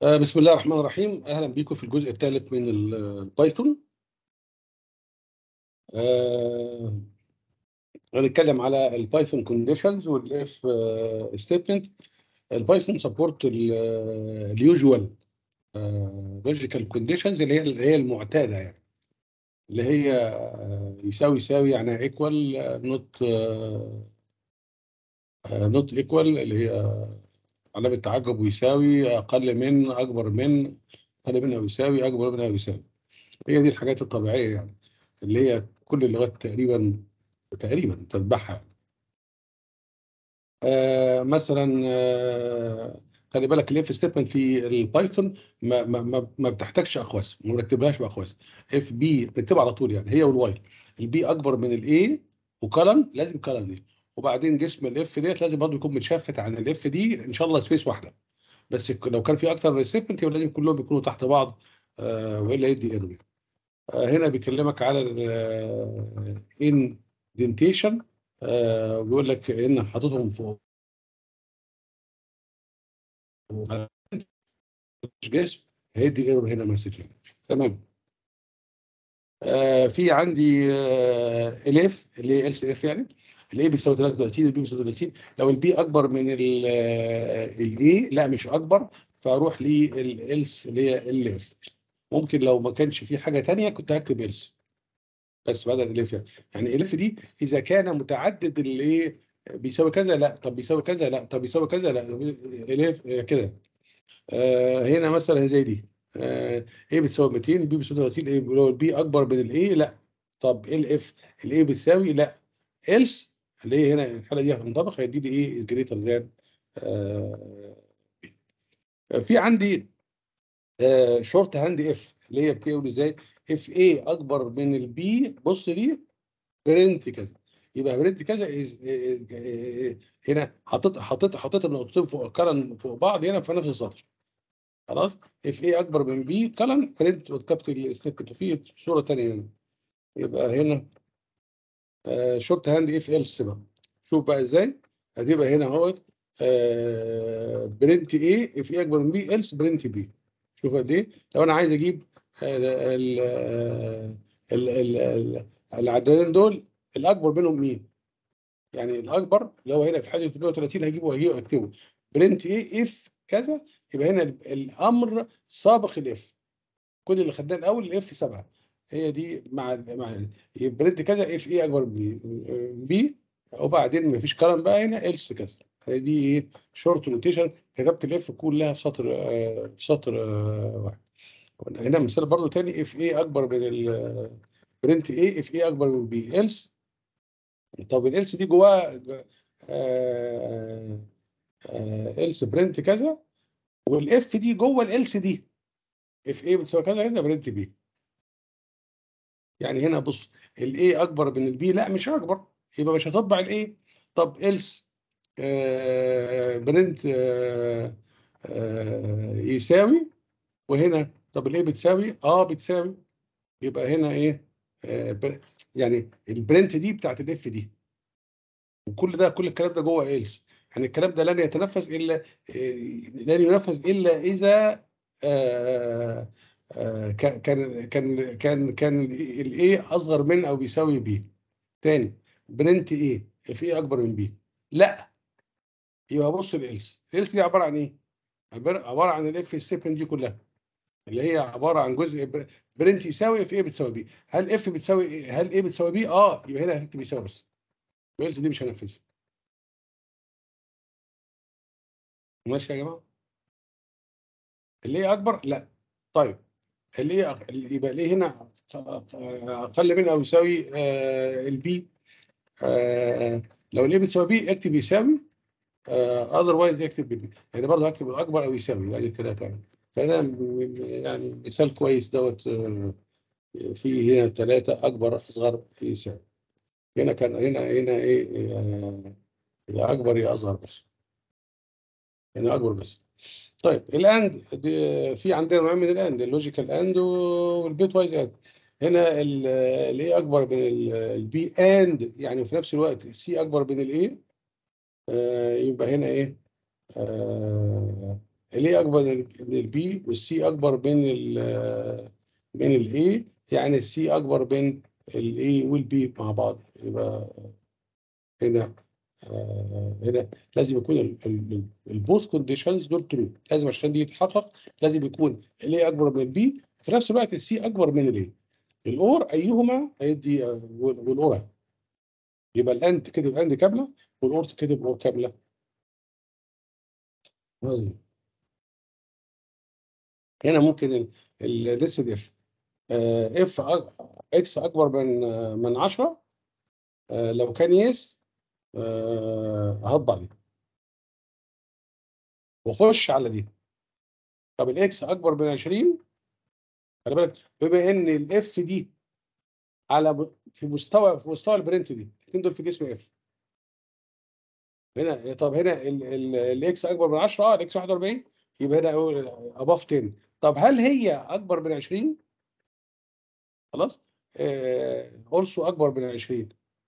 آه، بسم الله الرحمن الرحيم اهلا بكم في الجزء الثالث من ال- البايثون آه، هنتكلم على البايثون كونديشنز والاف ستيتمنت البايثون سبورت اليوجوال لوجيكال كونديشنز اللي هي اللي هي المعتاده يعني اللي هي آه، يساوي يساوي يعني ايكوال نوت نوت ايكوال اللي هي علامه تعجب ويساوي اقل من اكبر من اقل من او يساوي اكبر من او يساوي هي دي الحاجات الطبيعيه يعني اللي هي كل اللغات تقريبا تقريبا تتبعها آه مثلا آه خلي بالك الاف ستيتمنت في البايثون ما ما ما, ما بتحتاجش اقواس ما بنكتبهاش باقواس اف بي بنكتبها على طول يعني هي والواي البي اكبر من الاي وكلن لازم كلن دي وبعدين جسم الاف ديت لازم برضه يكون متشفت عن الاف دي ان شاء الله سبيس واحده بس لو كان في اكتر من ستيتمنت يبقى لازم كلهم يكونوا تحت بعض آه والا يدي ايرور آه هنا بيكلمك على الاندنتيشن آه بيقول لك ان حاططهم فوق مش جسم هيدي ايرور هنا مسج تمام آه في عندي آه الاف اللي هي ال سي اف يعني الاي بيساوي 33 البي بيساوي 30 لو البي اكبر من الاي لا مش اكبر فاروح للالس اللي هي ال اف ممكن لو ما كانش في حاجه ثانيه كنت هكتب الس بس بدل الف يعني يعني الف دي اذا كان متعدد الايه بيساوي كذا لا طب بيساوي كذا لا طب بيساوي كذا لا الف كده آه هنا مثلا زي دي آه ايه بتساوي 200 بي بتساوي 30 ايه لو البي اكبر من الاي لا طب الاف الاي بتساوي لا إلس اللي هي هنا الحاله دي هتنطبق هيدي لي ايه از جريتر ذان في عندي شورت هاند اف اللي هي بتقول ازاي اف اي اكبر من البي بص دي برنت كذا يبقى برنت كذا is, هنا حطيت حطيت حطيت النقطتين فوق كلن فوق بعض هنا في نفس السطر خلاص اف اي اكبر من بي كلن برنت وكتبت الستيب في صوره ثانيه هنا يبقى هنا شورت هاند اف ايلس بقى شوف بقى ازاي هتبقى هنا اهوت برنت ايه اف اي اكبر من بي ايلس برنت بي شوف قد ايه لو انا عايز اجيب العددين دول الاكبر منهم مين يعني الاكبر اللي هو هنا في حاجه 32 هجيبه هجيبه اكتبه برنت ايه اف كذا يبقى هنا الامر سابق الاف كل اللي خدناه الاول الاف 7 هي دي مع مع برنت كذا اف ايه اكبر من بي وبعدين ما فيش كلام بقى هنا الس كذا دي ايه شورت نوتيشن كتبت الاف كلها في سطر آه في سطر آه واحد هنا مثال برضو تاني اف ايه اكبر من ال برنت ايه اف ايه اكبر من بي الس طب الالس دي جواها الس برنت كذا والاف دي جوه الالس دي اف ايه بتساوي كذا كذا برنت بي يعني هنا بص الاي اكبر من البي لا مش اكبر يبقى مش هطبع الاي طب الس آه برنت آه آه يساوي وهنا طب الايه بتساوي اه بتساوي يبقى هنا ايه آه يعني البرنت دي بتاعت الاف دي وكل ده كل الكلام ده جوه ايلس يعني الكلام ده لن يتنفذ الا لن ينفذ الا اذا آه آه كان كان كان كان الاي اصغر من او بيساوي بي تاني برنت ايه اف ايه اكبر من بي لا يبقى بص الالس الالس دي عباره عن ايه عباره عن الاف ستيبن دي كلها اللي هي عباره عن جزء برنت يساوي اف ايه بتساوي بي هل اف بتساوي إيه؟ هل ايه بتساوي بي اه يبقى هنا هتكتب يساوي بس الالس دي مش هنفذها ماشي يا جماعه اللي هي اكبر لا طيب اللي هي يبقى ليه هنا اقل من او يساوي آه البي آه لو الايه بتساوي بي اكتب يساوي اذروايز آه اكتب بي يعني برضه هكتب الاكبر او يساوي يعني ثلاثه يعني فده يعني مثال كويس دوت آه في هنا ثلاثه اكبر اصغر يساوي هنا كان هنا هنا ايه يا اكبر يا اصغر بس هنا اكبر بس طيب الاند في عندنا نوعين من الاند اللوجيكال اند والبيت وايز اند هنا الاي اكبر من البي اند يعني في نفس الوقت السي اكبر من الاي آه يبقى هنا ايه آه الاي اكبر من البي والسي اكبر من ال من الاي يعني السي اكبر من الاي والبي مع بعض يبقى هنا آه هنا لازم يكون البوث كونديشنز دول ترو لازم عشان دي يتحقق لازم يكون الاي اكبر من البي في نفس الوقت السي اكبر من الاي الاور ايهما هيدي آه، والاور يبقى الاند تكتب اند كامله والاور تكتب اور كامله عظيم هنا ممكن الليست اف اف اكس اكبر من آه، من 10 آه، لو كان يس هطبع دي وخش على دي طب الاكس اكبر من 20 خلي بالك بما ان الاف دي على في مستوى في مستوى البرنت دي الاثنين دول في جسم اف هنا طب هنا الاكس اكبر من 10 اه الاكس 41 يبقى هنا اقول اباف 10 طب هل هي اكبر من 20 خلاص اورسو آه اكبر من 20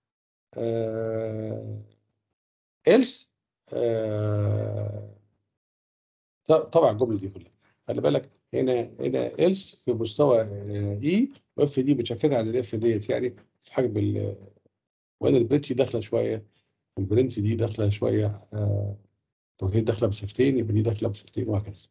آه else آه طبعا الجمله دي كلها خلي بالك هنا هنا else في مستوى اي واف دي بتشفتها على الاف ديت يعني في حجم ال وهنا البرنت داخله شويه البرنت دي داخله شويه آه لو هي داخله بسفتين يبقى دي داخله بسفتين وهكذا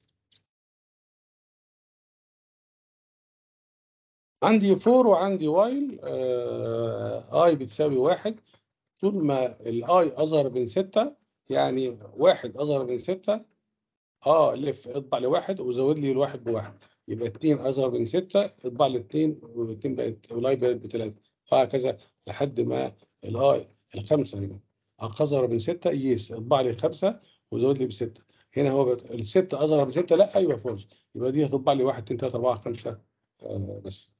عندي فور وعندي وايل آه اي بتساوي واحد طول ما الاي اصغر من ستة يعني واحد اصغر من ستة اه لف اطبع لي واحد وزود لي الواحد بواحد يبقى اتنين اصغر من ستة اطبع لي اتنين واتنين بقت والاي بقت بتلاتة وهكذا لحد ما الاي الخمسة هنا اصغر من ستة يس اطبع لي خمسة وزود لي بستة هنا هو بت... الستة اصغر من ستة لا يبقى فولس يبقى دي هتطبع لي واحد اتنين تلاتة اربعة خمسة آه بس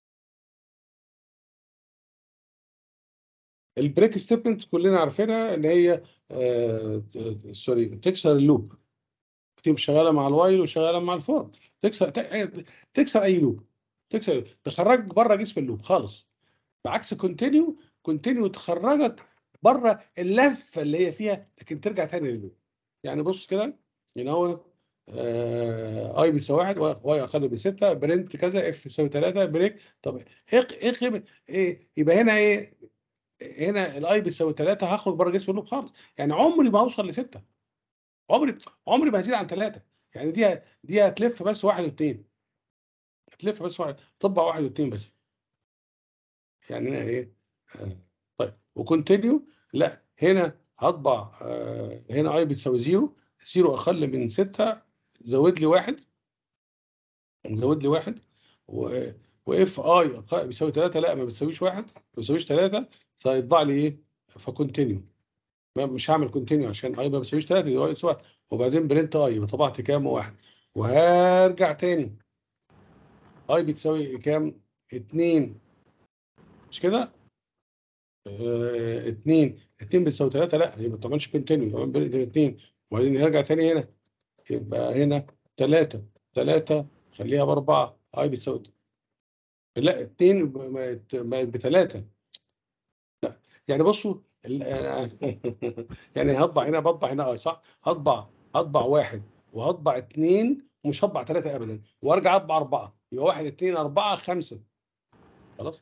البريك ستيتمنت كلنا عارفينها ان هي آه سوري تكسر اللوب تبقى شغاله مع الوايل وشغاله مع الفور تكسر تكسر اي لوب تكسر تخرجك بره جسم اللوب خالص بعكس كونتينيو كونتينيو تخرجك بره اللفه اللي هي فيها لكن ترجع تاني لللوب يعني بص كده ان هو آه اي بيساوي واحد واي اقل من 6 برنت كذا اف يساوي 3 بريك طب ايه ايه ايه يبقى هنا ايه هنا الاي بتساوي 3 هخرج بره جسم اللوب خالص يعني عمري ما هوصل لستة عمري عمري ما هزيد عن 3 يعني دي دي هتلف بس واحد واثنين هتلف بس واحد طبع واحد واثنين بس يعني هنا ايه آه. طيب وكونتينيو لا هنا هطبع آه هنا اي بتساوي 0 0 اقل من 6 زود لي واحد زود لي واحد و واف اي بيساوي 3 لا ما بتساويش واحد ما بتساويش 3 فيطبع لي ايه فكونتينيو مش هعمل كونتينيو عشان اي ما بتساويش 3 يبقى واحد وبعدين برنت اي يبقى طبعت كام واحد وهرجع تاني اي بتساوي كام 2 مش كده اه 2 2 بتساوي 3 لا يبقى ما تعملش كونتينيو يبقى برنت 2 وبعدين نرجع تاني هنا يبقى هنا 3 3 خليها باربعه اي بتساوي لا 2 بقت بثلاثه لا يعني بصوا يعني هطبع هنا بطبع هنا اه صح هطبع هطبع واحد وهطبع اثنين ومش هطبع ثلاثه ابدا وارجع اطبع اربعه يبقى واحد اثنين اربعه خمسه خلاص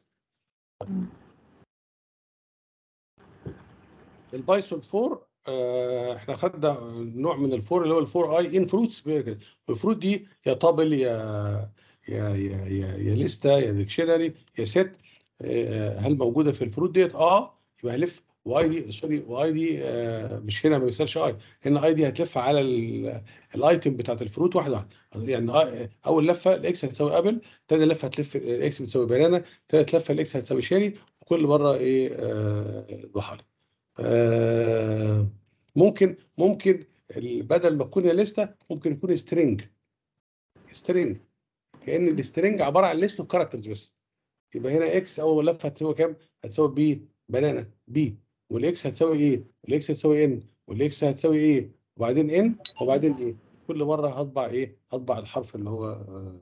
البايثون 4 آه احنا خدنا نوع من الفور اللي هو الفور اي ان فروتس الفروت دي يا طابل يا يا يا يا, يا لسته يا ديكشنري يا ست آه هل موجوده في الفروت ديت اه يبقى هلف واي دي سوري واي دي آه مش هنا ما بيسالش اي هنا اي دي هتلف على الايتم بتاعت الفروت واحده واحده يعني اول لفه الاكس هتساوي ابل ثاني لفه هتلف الاكس بتساوي بنانا ثالث لفه الاكس هتساوي شيري وكل مره ايه آه بحر آه ممكن ممكن بدل ما تكون لسته ممكن يكون سترينج سترينج كان السترينج عباره عن ليست اوف كاركترز بس يبقى هنا اكس اول لفه هتساوي كام؟ هتساوي بي بنانا بي والاكس هتساوي ايه؟ والاكس هتساوي ان والاكس هتساوي ايه؟ وبعدين ان وبعدين ايه؟ كل مره هطبع ايه؟ هطبع الحرف اللي هو آه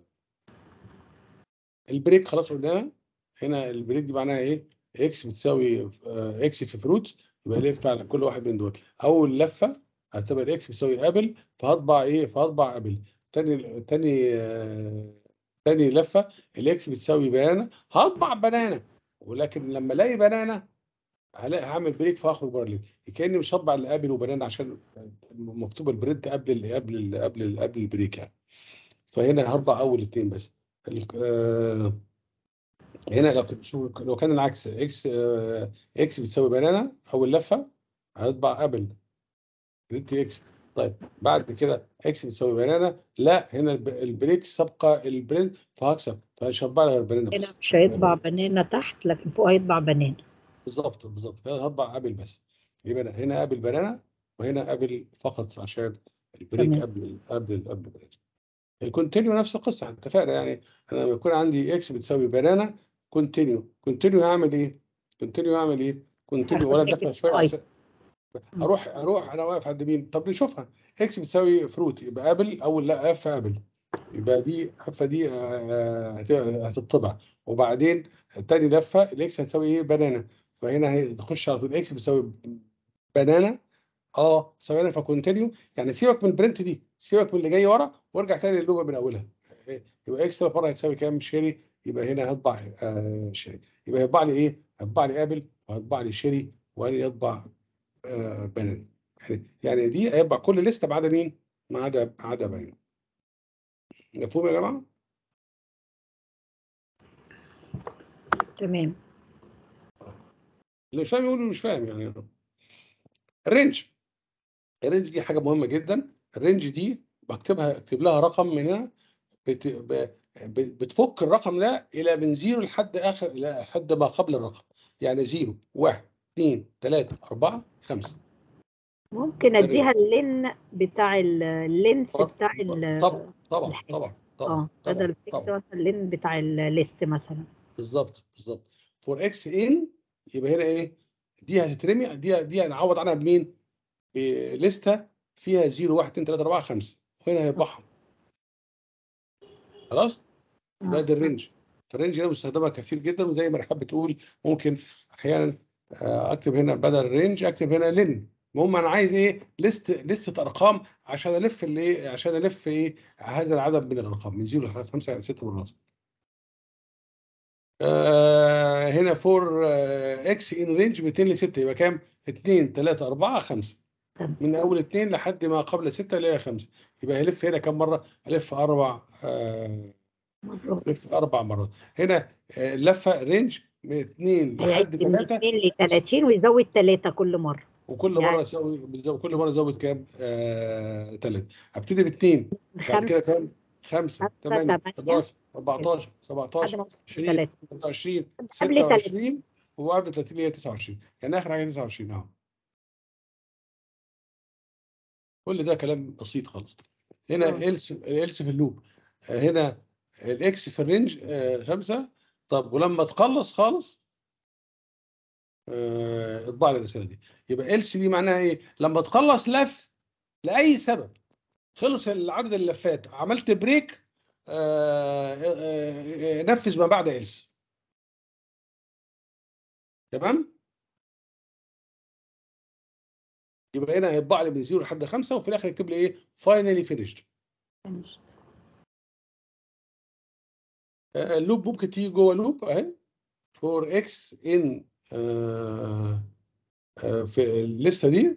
البريك خلاص قلناها هنا البريك دي معناها ايه؟ اكس بتساوي آه اكس في فروت يبقى لف على كل واحد من دول اول لفه هتبقى الاكس بتساوي ابل فهطبع ايه فهطبع ابل تاني تاني آه، تاني لفه الاكس بتساوي بنانا هطبع بنانا ولكن لما الاقي بنانا هلاقي هعمل بريك فهخرج بره الليل كاني مش هطبع اللي قبل وبنانا عشان مكتوب البرنت قبل ال قبل ال قبل ال قبل البريك يعني فهنا هطبع اول اتنين بس ال- آه، هنا لو كان- شو- لو كان العكس اكس آه، اكس بتساوي بنانا اول لفه هطبع قبل برنت اكس طيب بعد كده اكس بتساوي بنانا لا هنا الب- البريك سبق البرنت فهكسب فمش هطبع غير بنانا بس هنا مش هيطبع بنانا تحت لكن فوق هيطبع بنانا بالظبط بالظبط هنا هطبع قبل بس يبقى أنا هنا قبل بنانا وهنا قبل فقط عشان البريك تمام. قبل قبل قبل البريك الكونتينيو نفس القصه احنا اتفقنا يعني انا لما يكون عندي اكس بتساوي بنانا كونتينيو كونتينيو هعمل ايه؟ كونتينيو هعمل ايه؟ كونتينيو هاخد ولا إكس دخل شويه واي. عشان اروح اروح انا واقف عند مين؟ طب نشوفها اكس بتساوي فروت يبقى قبل اول لا اف قبل يبقى دي الحفه دي آه، هت- هتطبع وبعدين تاني لفه الاكس هتساوي ايه؟ بنانا فهنا هنخش على طول اكس بتساوي بنانا اه ثواني فكونتينيو يعني سيبك من البرنت دي سيبك من اللي جاي ورا وارجع تاني للوبه من اولها إيه، يبقى اكس بره هتساوي كام شيري يبقى هنا هطبع آه شيري يبقى هيطبع لي ايه؟ هيطبع لي ابل وهيطبع لي شيري وهنا يطبع آه بنان يعني يعني دي هيطبع كل لسته ما عدا مين؟ ما عدا ما عدا بنان مفهوم يا جماعه؟ تمام اللي مش فاهم يقول مش فاهم يعني الرينج الرينج دي حاجه مهمه جدا الرينج دي بكتبها اكتب لها رقم من هنا بت... ب... ب- بتفك الرقم ده الى من زيرو لحد اخر لحد ما قبل الرقم يعني زيرو واحد اثنين ثلاثة أربعة خمسة ممكن تمام. اديها اللين بتاع ال- اللينس طب- بتاع ال- طبعا طبعا الحاجة. طبعا طبعا اه بدل طبعا 6 طبعا مثلا اللين بتاع الليست مثلا بالظبط بالظبط فور اكس ان يبقى هنا ايه دي هتترمي دي دي هنعوض عنها بمين؟ بليسته فيها 0 1 2 3 4 5 وهنا هيطبعها خلاص؟ يبقى آه. ده الرينج فالرينج هنا مستخدمه كثير جدا وزي ما رحاب بتقول ممكن احيانا آه، اكتب هنا بدل رينج اكتب هنا لين المهم انا عايز ايه ليست لستة ارقام عشان الف الايه عشان الف ايه هذا العدد من الارقام من 0 لحد 5 يعني 6 مرات آه هنا فور اكس ان رينج 200 ل 6 يبقى كام 2 3 4 5 من خمسة اول 2 لحد ما قبل 6 اللي هي 5 يبقى هلف هنا كم مره الف اربع آه مرات لف اربع مرات هنا آه، لفه رينج من 2 لحد هيدي من 3 2 ل 30 ويزود 3 كل مرة وكل يعني- مره اسوي بزود- كل مره ازود كام؟ آه 3 ابتدي باثنين بعد كده خمسة كام؟ 5 خمسة، 8 تمانية. 11 14 لحد 17 ما اوصل 20 3 25 قبل 26 وقبل 30 اللي هي 29 يعني اخر حاجه 29 اهو كل ده كلام بسيط خالص هنا آه. إلس إلس في اللوب آه، هنا الإكس في الرينج آه، خمسة طب ولما تخلص خالص آه، اطبع لي الرسالة دي يبقى إلس دي معناها إيه؟ لما تخلص لف لأي سبب خلص عدد اللفات عملت بريك آه، آه، آه، نفذ ما بعد إلس تمام؟ يبقى هنا هيطبع لي من زيرو لحد خمسة وفي الآخر يكتب لي إيه؟ فاينلي فينيشد اللوب ممكن تيجي جوه لوب اهي فور اكس ان في الليسته دي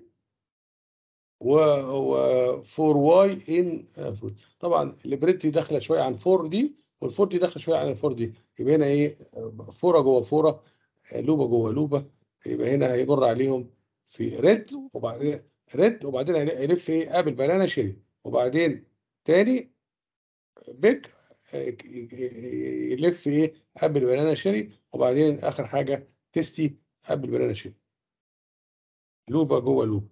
و فور واي ان طبعا الليبريتي داخله شويه عن فور دي والفور دي داخله شويه عن الفور دي يبقى هنا ايه آه، فوره جوه فوره آه، لوبه جوه لوبه يبقى هنا هيمر عليهم في ريد وبعدين ريد وبعدين هيلف ايه قابل بنانا شيري وبعدين تاني بيك آه، يلف ايه قبل بنانا شيري وبعدين اخر حاجه تيستي قبل بنانا شيري لوبه جوه لوب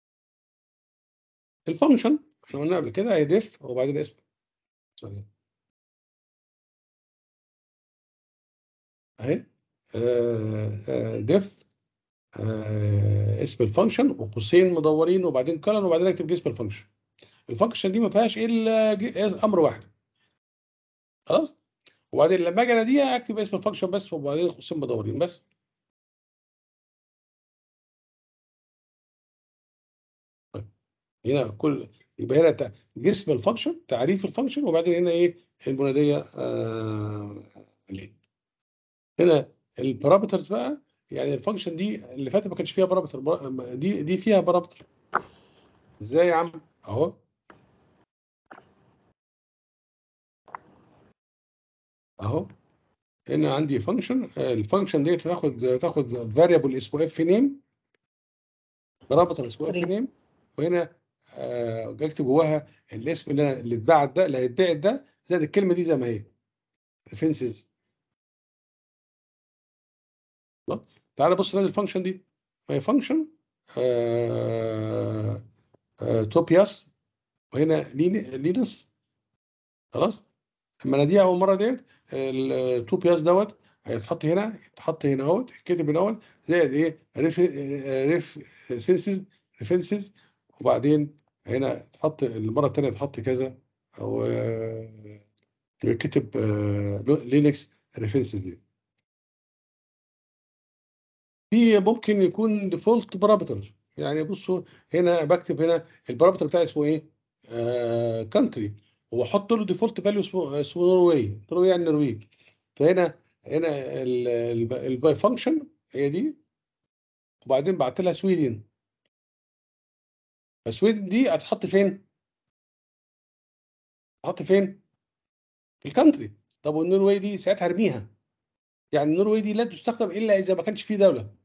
الفانكشن احنا قلنا قبل كده هي ديف وبعدين اسم سوري اهي ديف اسم الفانكشن وقوسين مدورين وبعدين كولن وبعدين اكتب اسم الفانكشن الفانكشن دي ما فيهاش الا ج- امر واحد خلاص وبعدين لما اجي اناديها اكتب اسم الفانكشن بس وبعدين قوسين مدورين بس طيب. هنا كل يبقى هنا تع- جسم الفانكشن تعريف الفانكشن وبعدين هنا ايه البناديه آه عليه هنا البارامترز بقى يعني الفانكشن دي اللي فاتت ما كانش فيها بارامتر برا- دي دي فيها بارامتر ازاي يا عم اهو اهو هنا عندي فانكشن الفانكشن دي تاخد تاخد فاريبل اسمه اف نيم بارامتر اسمه اف طيب. نيم وهنا آه اكتب جواها الاسم اللي أنا- اللي اتبعت ده اللي هيتبعت ده زائد الكلمه دي زي ما هي ريفرنسز تعال بص نادي الفانكشن دي ما هي فانكشن آه آه توبياس وهنا لين- لينس خلاص لما اناديها اول مره ديت التوبياس دوت هيتحط هنا يتحط هنا اهوت يتكتب هنا اهوت زائد ايه ريف ريف سينسز ريفرنسز وبعدين هنا تحط المره الثانيه تحط كذا او آه، يكتب لينكس ريفرنسز دي في ممكن يكون ديفولت بارامتر يعني بصوا هنا بكتب هنا البارامتر بتاعي اسمه ايه؟ كانتري واحط له ديفولت فاليو اسمه اسمه نرويج نرويج يعني نرويج فهنا هنا الباي فانكشن هي دي وبعدين بعت لها سويدن فسويدن دي هتتحط فين؟ هتتحط فين؟ في الكانتري طب والنرويج دي ساعتها ارميها يعني النرويج دي لا تستخدم الا اذا ما كانش في دوله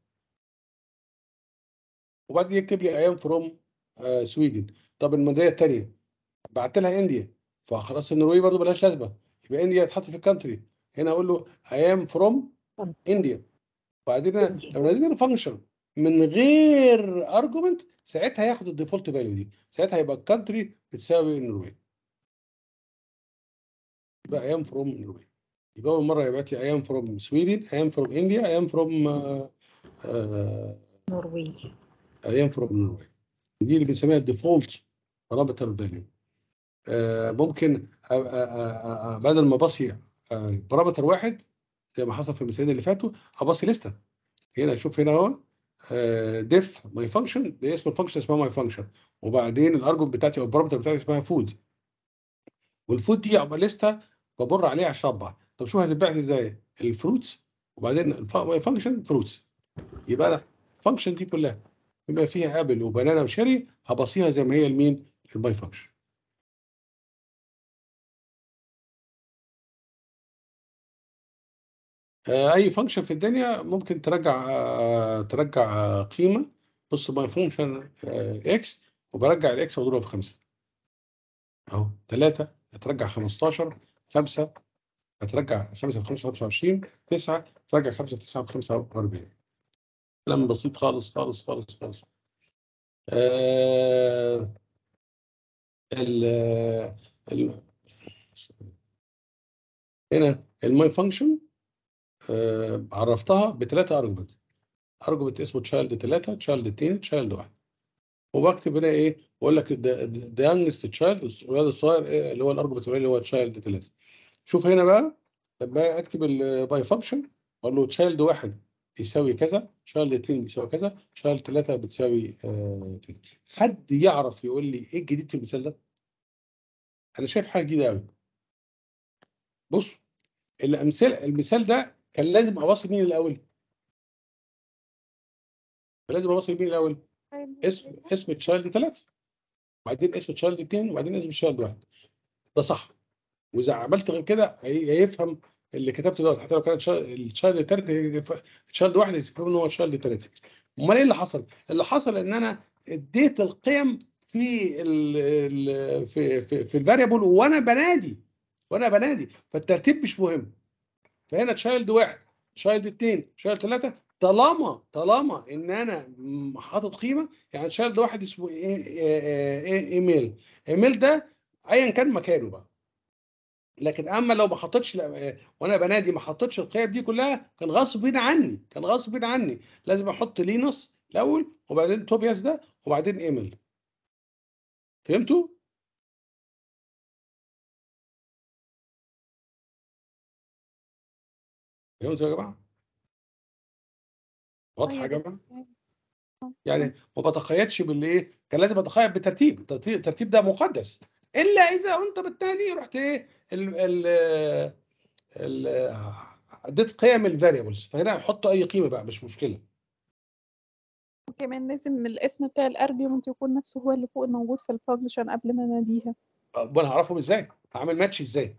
وبعدين يكتب لي ايام فروم سويدن طب المدينه الثانيه بعت لها انديا فخلاص النرويج برضو ملهاش لازمه يبقى انديا تحط في الكانتري هنا اقول له ايام فروم انديا وبعدين أنا- India. لو نادينا فانكشن من غير ارجومنت ساعتها هياخد الديفولت فاليو دي ساعتها يبقى الكانتري بتساوي النرويج يبقى ايام فروم النرويج يبقى اول مره يبعت لي ايام فروم سويدن ايام فروم انديا ايام فروم نرويج ايام فروم النرويج دي اللي بنسميها الديفولت بارامتر فاليو ممكن أ- أ- أ- أ- بدل ما بصي بارامتر واحد زي ما حصل في المثالين اللي فاتوا هبصي لسته هنا شوف هنا اهو ديف ماي فانكشن ده اسم الفانكشن اسمها ماي فانكشن وبعدين الارجومنت بتاعتي او البارامتر بتاعتي اسمها فود والفود دي عباره لسته ببر عليها عشان اطبع طب شوف هتتبعت ازاي الفروتس وبعدين ماي فانكشن فروتس يبقى انا الفانكشن دي كلها بما فيها ابل وبنانا وشيري هبصيها زي ما هي لمين الماي فانكشن آه، اي فانكشن في الدنيا ممكن ترجع آه، ترجع آه، قيمه بص ماي فانكشن اكس وبرجع الاكس واضربها في 5 اهو 3 هترجع 15 5 هترجع 5 في 5 25 9 ترجع 5 في 9 ب 45 كلام بسيط خالص خالص خالص خالص آه ال ال هنا الماي فانكشن آه عرفتها بثلاثه ارجمنت ارجمنت اسمه تشايلد 3 تشايلد 2 تشايلد 1 وبكتب هنا ايه بقول لك ذا يانجست تشايلد الولد الصغير إيه اللي هو الارجمنت اللي هو تشايلد 3 شوف هنا بقى لما اكتب الباي فانكشن اقول له تشايلد 1 يساوي كذا تشايلد 2 بيساوي كذا تشايلد 3 بتساوي آه كذا حد يعرف يقول لي ايه الجديد في المثال ده انا شايف حاجه جديده قوي بص الامثال المثال ده كان لازم اوصل مين الاول كان لازم اوصل مين الاول اسم اسم تشايلد 3 وبعدين اسم تشايلد 2 وبعدين اسم تشايلد 1 ده صح واذا عملت غير كده هي- هيفهم اللي كتبته دوت حتى لو كان التشايلد الثالث تشايلد واحد يفهم ان هو تشايلد الثالث امال ايه اللي حصل؟ اللي حصل ان انا اديت القيم في ال ال في في, في الفاريبل وانا بنادي وانا بنادي فالترتيب مش مهم فهنا تشايلد واحد تشايلد اثنين تشايلد ثلاثه طالما طالما ان انا م- حاطط قيمه يعني تشايلد واحد اسمه ايه إيه- إيه- ايميل ايميل ده ايا كان مكانه بقى لكن اما لو ما حطيتش لا- وانا بنادي ما حطيتش القيم دي كلها كان غصب عني كان غصب عني لازم احط لينوس الاول وبعدين توبياس ده وبعدين ايميل فهمتوا؟ فهمتوا يا جماعه؟ واضحه يا جماعه؟ يعني ما بتقيدش بالايه كان لازم اتقيد بالترتيب الترتيب الترتيب ده مقدس الا اذا انت بالتالي رحت ايه ال ال ال اديت قيم الفاريبلز فهنا احط اي قيمه بقى مش مشكله وكمان لازم الاسم بتاع الارجيومنت يكون نفسه هو اللي فوق الموجود في الفانكشن قبل ما اناديها طب وانا هعرفهم ازاي هعمل ماتش ازاي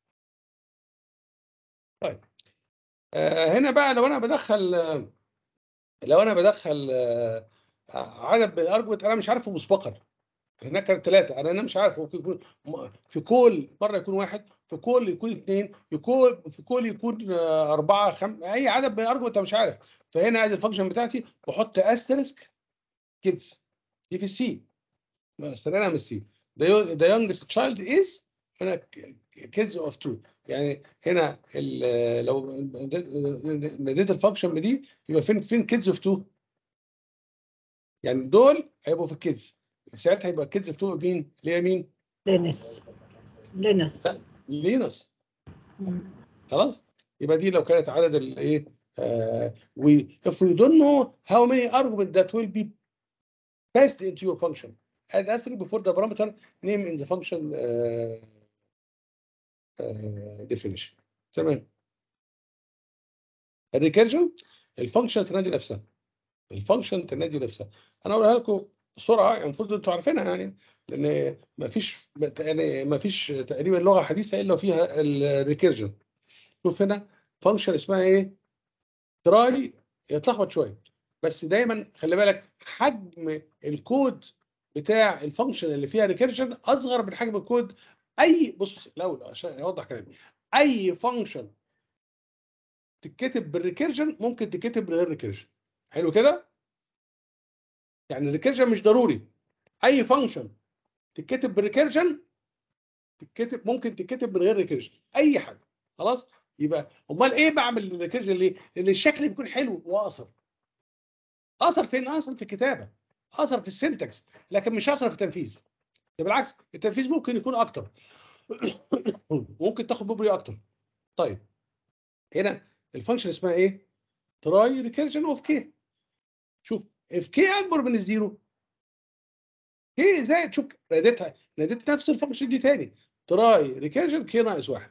طيب آه هنا بقى لو انا بدخل آه، لو انا بدخل آه، عدد بالارجوت انا مش عارفه مسبقا هناك كانت ثلاثة أنا أنا مش عارف ممكن يكون م- في كل مرة يكون واحد في كل يكون اثنين في كل في كل يكون آه، أربعة خم أي عدد من الأرجو أنت مش عارف فهنا ادي الفانكشن بتاعتي بحط استرسك كيدز دي في السي استنى من السي the youngest child is هنا كيدز اوف 2 يعني هنا ال- لو ناديت الفانكشن دي يبقى فين فين كيدز اوف 2 يعني دول هيبقوا في الكيدز ساعتها يبقى كيدز اوف 2 مين اللي هي مين لينس لينس لا. لينوس مم. خلاص يبقى دي لو كانت عدد الايه آه we if we don't know how many arguments that will be passed into your function add asterisk before the parameter name in the function uh, uh, definition تمام الريكيرجن الفانكشن تنادي نفسها الفانكشن تنادي نفسها انا اقولها لكم بسرعه يعني المفروض انتوا عارفينها يعني لان ما فيش يعني ما فيش تقريبا لغه حديثه الا فيها الريكيرجن شوف هنا فانكشن اسمها ايه تراي يتلخبط شويه بس دايما خلي بالك حجم الكود بتاع الفانكشن اللي فيها ريكيرجن اصغر من حجم الكود اي بص الاول عشان اوضح كلامي اي فانكشن تتكتب بالريكيرجن ممكن تتكتب من غير ريكيرجن حلو كده يعني الريكيرجن مش ضروري اي فانكشن تتكتب بالريكيرجن تتكتب ممكن تتكتب من غير ريكيرجن اي حاجه خلاص يبقى امال ايه بعمل الريكيرجن ليه؟ لان الشكل بيكون حلو واقصر اثر فين؟ اثر في الكتابه اثر في السنتكس لكن مش اثر في التنفيذ ده بالعكس التنفيذ ممكن يكون اكتر ممكن تاخد ميموري اكتر طيب هنا الفانكشن اسمها ايه؟ تراي ريكيرجن اوف كي شوف اف كي اكبر من الزيرو كي زائد شوف ناديتها ناديت نفس الفانكشن دي تاني تراي ريكيرجن كي ناقص واحد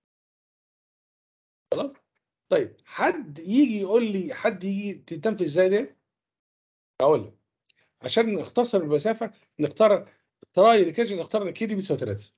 خلاص طيب حد يجي يقول لي حد يجي تنفذ ازاي ده اقول لك عشان نختصر المسافه نختار تراي ريكيرجن نختار كي دي بتساوي 3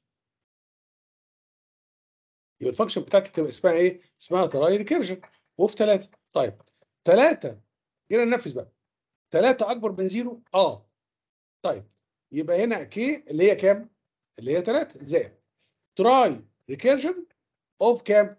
يبقى الفانكشن بتاعتي تبقى اسمها ايه؟ اسمها تراي ريكيرجن وفي 3 طيب 3 جينا ننفذ بقى 3 اكبر من زيرو اه طيب يبقى هنا كي اللي هي كام؟ اللي هي 3 زائد تراي ريكيرجن اوف كام؟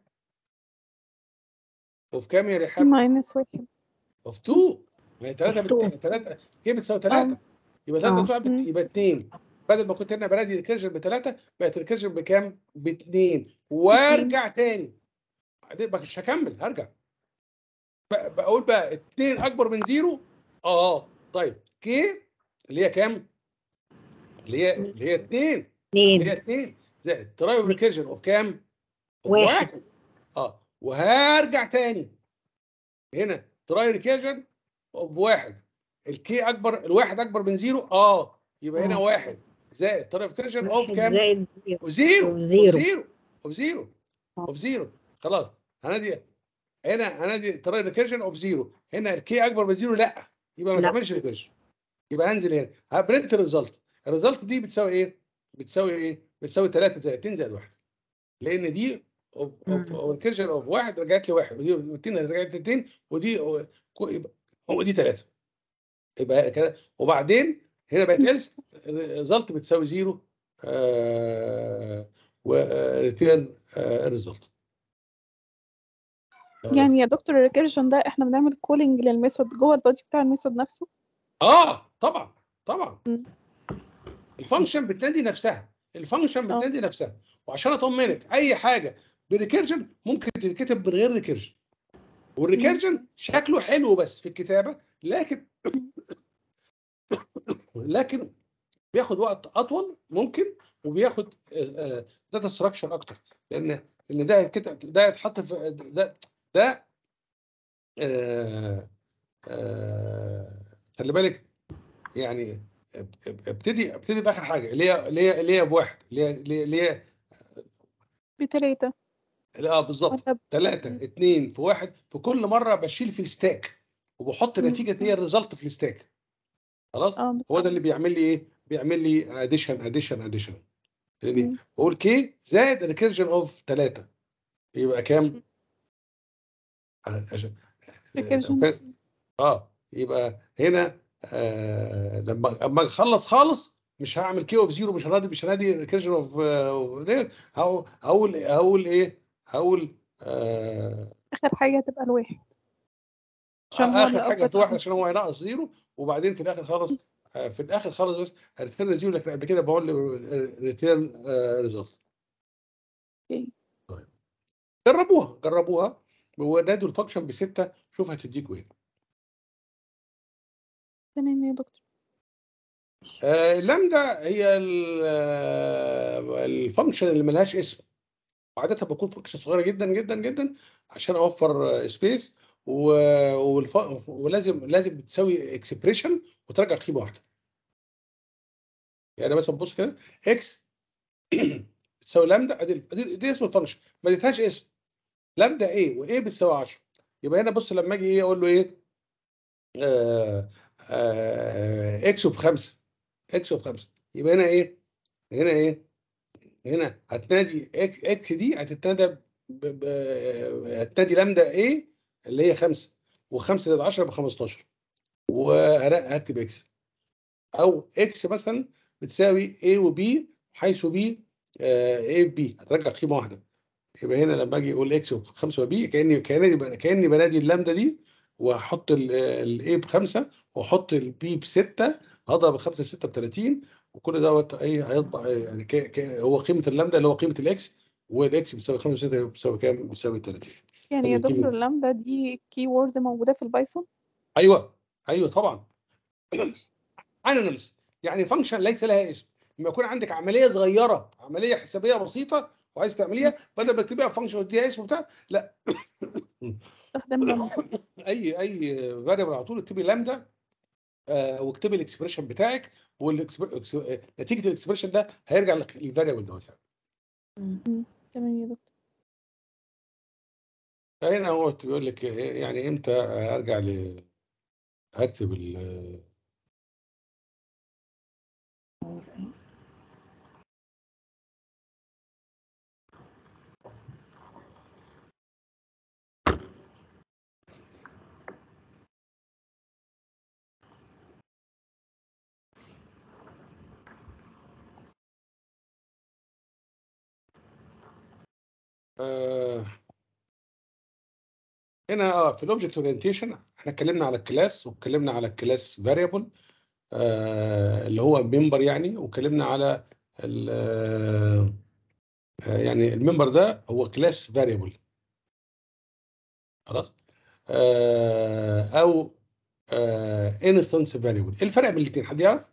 اوف كام يا رحاب؟ ماينس واحد اوف 2 ما هي 3 Of two. بت... 3 كي بتساوي 3 يبقى 3 آه. بتساوي بت... مم. يبقى 2 بدل ما كنت انا بنادي ريكيرجن بثلاثه بقت ريكيرجن بكام؟ باثنين وارجع تاني بعدين مش هكمل هرجع ب- بقول بقى 2 اكبر من زيرو اه طيب كي اللي هي كام؟ اللي هي اللي هي 2 اللي هي اثنين 2 زائد ترايب ريكيرجن اوف كام؟ of واحد. اه وهرجع تاني هنا تراي ريكيرجن اوف واحد الكي اكبر الواحد اكبر من زيرو اه يبقى هنا آه. واحد زائد تراي ريكيرجن اوف واحد كام؟ زائد زيرو وزيرو of zero. زيرو اوف زيرو آه. اوف زيرو خلاص هنادي هنا هنادي تراي ريكيرجن اوف زيرو هنا الكي اكبر من زيرو لا يبقى ما لا. تعملش ريكيرجن يبقى هنزل هنا هبرنت الريزلت الريزلت دي بتساوي ايه؟ بتساوي ايه؟ بتساوي 3 زائد 2 زائد 1 لان دي اوف اوف مم. ريكيرجن اوف واحد رجعت لي واحد ودي واثنين رجعت لي اثنين ودي كو- يبقى هو دي 3 يبقى كده وبعدين هنا بقت إلس الريزلت بتساوي زيرو آه وريتيرن الريزلت يعني يا دكتور الريكيرجن ده احنا بنعمل كولينج للميثود جوه البادي بتاع الميثود نفسه اه طبعا طبعا مم. الفانكشن بتنادي نفسها الفانكشن آه. بتنادي نفسها وعشان اطمنك اي حاجه بريكيرجن ممكن تتكتب من غير ريكيرجن والريكيرجن شكله حلو بس في الكتابه لكن لكن بياخد وقت اطول ممكن وبياخد داتا ستراكشر اكتر لان لان ده يتكتب ده يتحط في ده ده آه، آه، خلي بالك يعني اب- اب- ابتدي ابتدي باخر حاجه اللي هي اللي هي اللي هي بواحد اللي هي اللي هي- اللي هي بتلاتة اه بالظبط ولا ب- ثلاثة اتنين في واحد في كل مرة بشيل في الستاك وبحط مم. نتيجة هي الريزلت في الستاك خلاص اه هو ده اللي بيعمل لي ايه بيعمل لي اديشن اديشن اديشن يعني مم. بقول كي زائد ريكيرجن اوف 3 يبقى كام عشان recursion. اه يبقى هنا آه لما اما اخلص خالص مش هعمل كي اوف زيرو مش هنادي مش هنادي ريكيرجن اوف هقول هقول ايه هقول آه آخر حاجة هتبقى الواحد عشان هو اخر اللي حاجه أكبر واحد عشان هو هينقص زيرو وبعدين في الاخر خالص آه، في الاخر خالص بس هريتيرن زيرو لكن قبل كده بقول ريتيرن ريزلت أوكي. جربوها جربوها ونادوا الفانكشن بسته شوف هتديكوا ايه تمام يا دكتور آه، اللامدا هي ال- آه، الفانكشن اللي ملهاش اسم وعادة بكون فانكشن صغيرة جدا جدا جدا عشان اوفر سبيس ولازم لازم تساوي اكسبريشن وترجع قيمة واحدة يعني مثلا بص كده اكس بتساوي لامدا ادي ادي دي اسم الفانكشن ما اديتهاش اسم لامدا ايه وايه بتساوي 10 يبقى هنا بص لما اجي ايه اقول له ايه آه آه اكس اوف 5 اكس اوف 5 يبقى هنا ايه هنا ايه هنا هتنادي اكس اكس دي هتتنادى ب... ب... هتنادي لامدا ايه اللي هي 5 و5 زائد 10 ب 15 وهكتب اكس او اكس مثلا بتساوي a وb حيث b a b هترجع قيمه واحده يبقى هنا لما اجي اقول اكس في 5 وبي كاني كاني كاني بنادي اللامدا دي وهحط الاي بخمسه واحط البي بسته هضرب الخمسه في 6 ب 30 وكل دوت ايه هيطبع يعني ك... ك... هو قيمه اللامدا اللي هو قيمه الاكس والاكس بيساوي 5 6 بيساوي كام؟ بيساوي 30 يعني يا طب الكيمياء. دكتور اللامدا دي كي وورد موجودة في البايثون ايوه ايوه طبعا انونيمس يعني فانكشن ليس لها اسم لما يكون عندك عمليه صغيره عمليه حسابيه بسيطه وعايز تعمليها بدل ما تكتبيها فانكشن وتديها اسم بتاع لا استخدم لامدا اي اي فاريبل على طول اكتبي لامدا آه واكتبي الاكسبريشن بتاعك ونتيجه الاكسبريشن ده هيرجع للفاريبل دوت يعني. تمام يا دكتور فهنا هو بيقول لك يعني امتى ارجع ل هكتب ال آه، هنا اه في الاوبجكت اورينتيشن احنا اتكلمنا على الكلاس واتكلمنا على الكلاس فاريبل آه اللي هو ممبر يعني واتكلمنا على ال آه آه، يعني الممبر ده هو كلاس فاريبل خلاص آه او انستنس فاريبل ايه الفرق بين الاثنين حد يعرف؟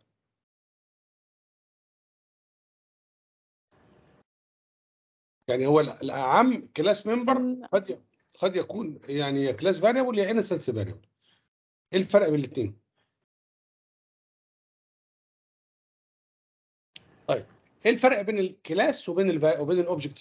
يعني هو ال- الاعم كلاس ممبر ال- قد ي- قد يكون يعني يا كلاس فاريبل يا انستنس فاريبل ايه الفرق بين الاثنين؟ طيب ايه الفرق بين الكلاس وبين الفا... وبين الاوبجكت؟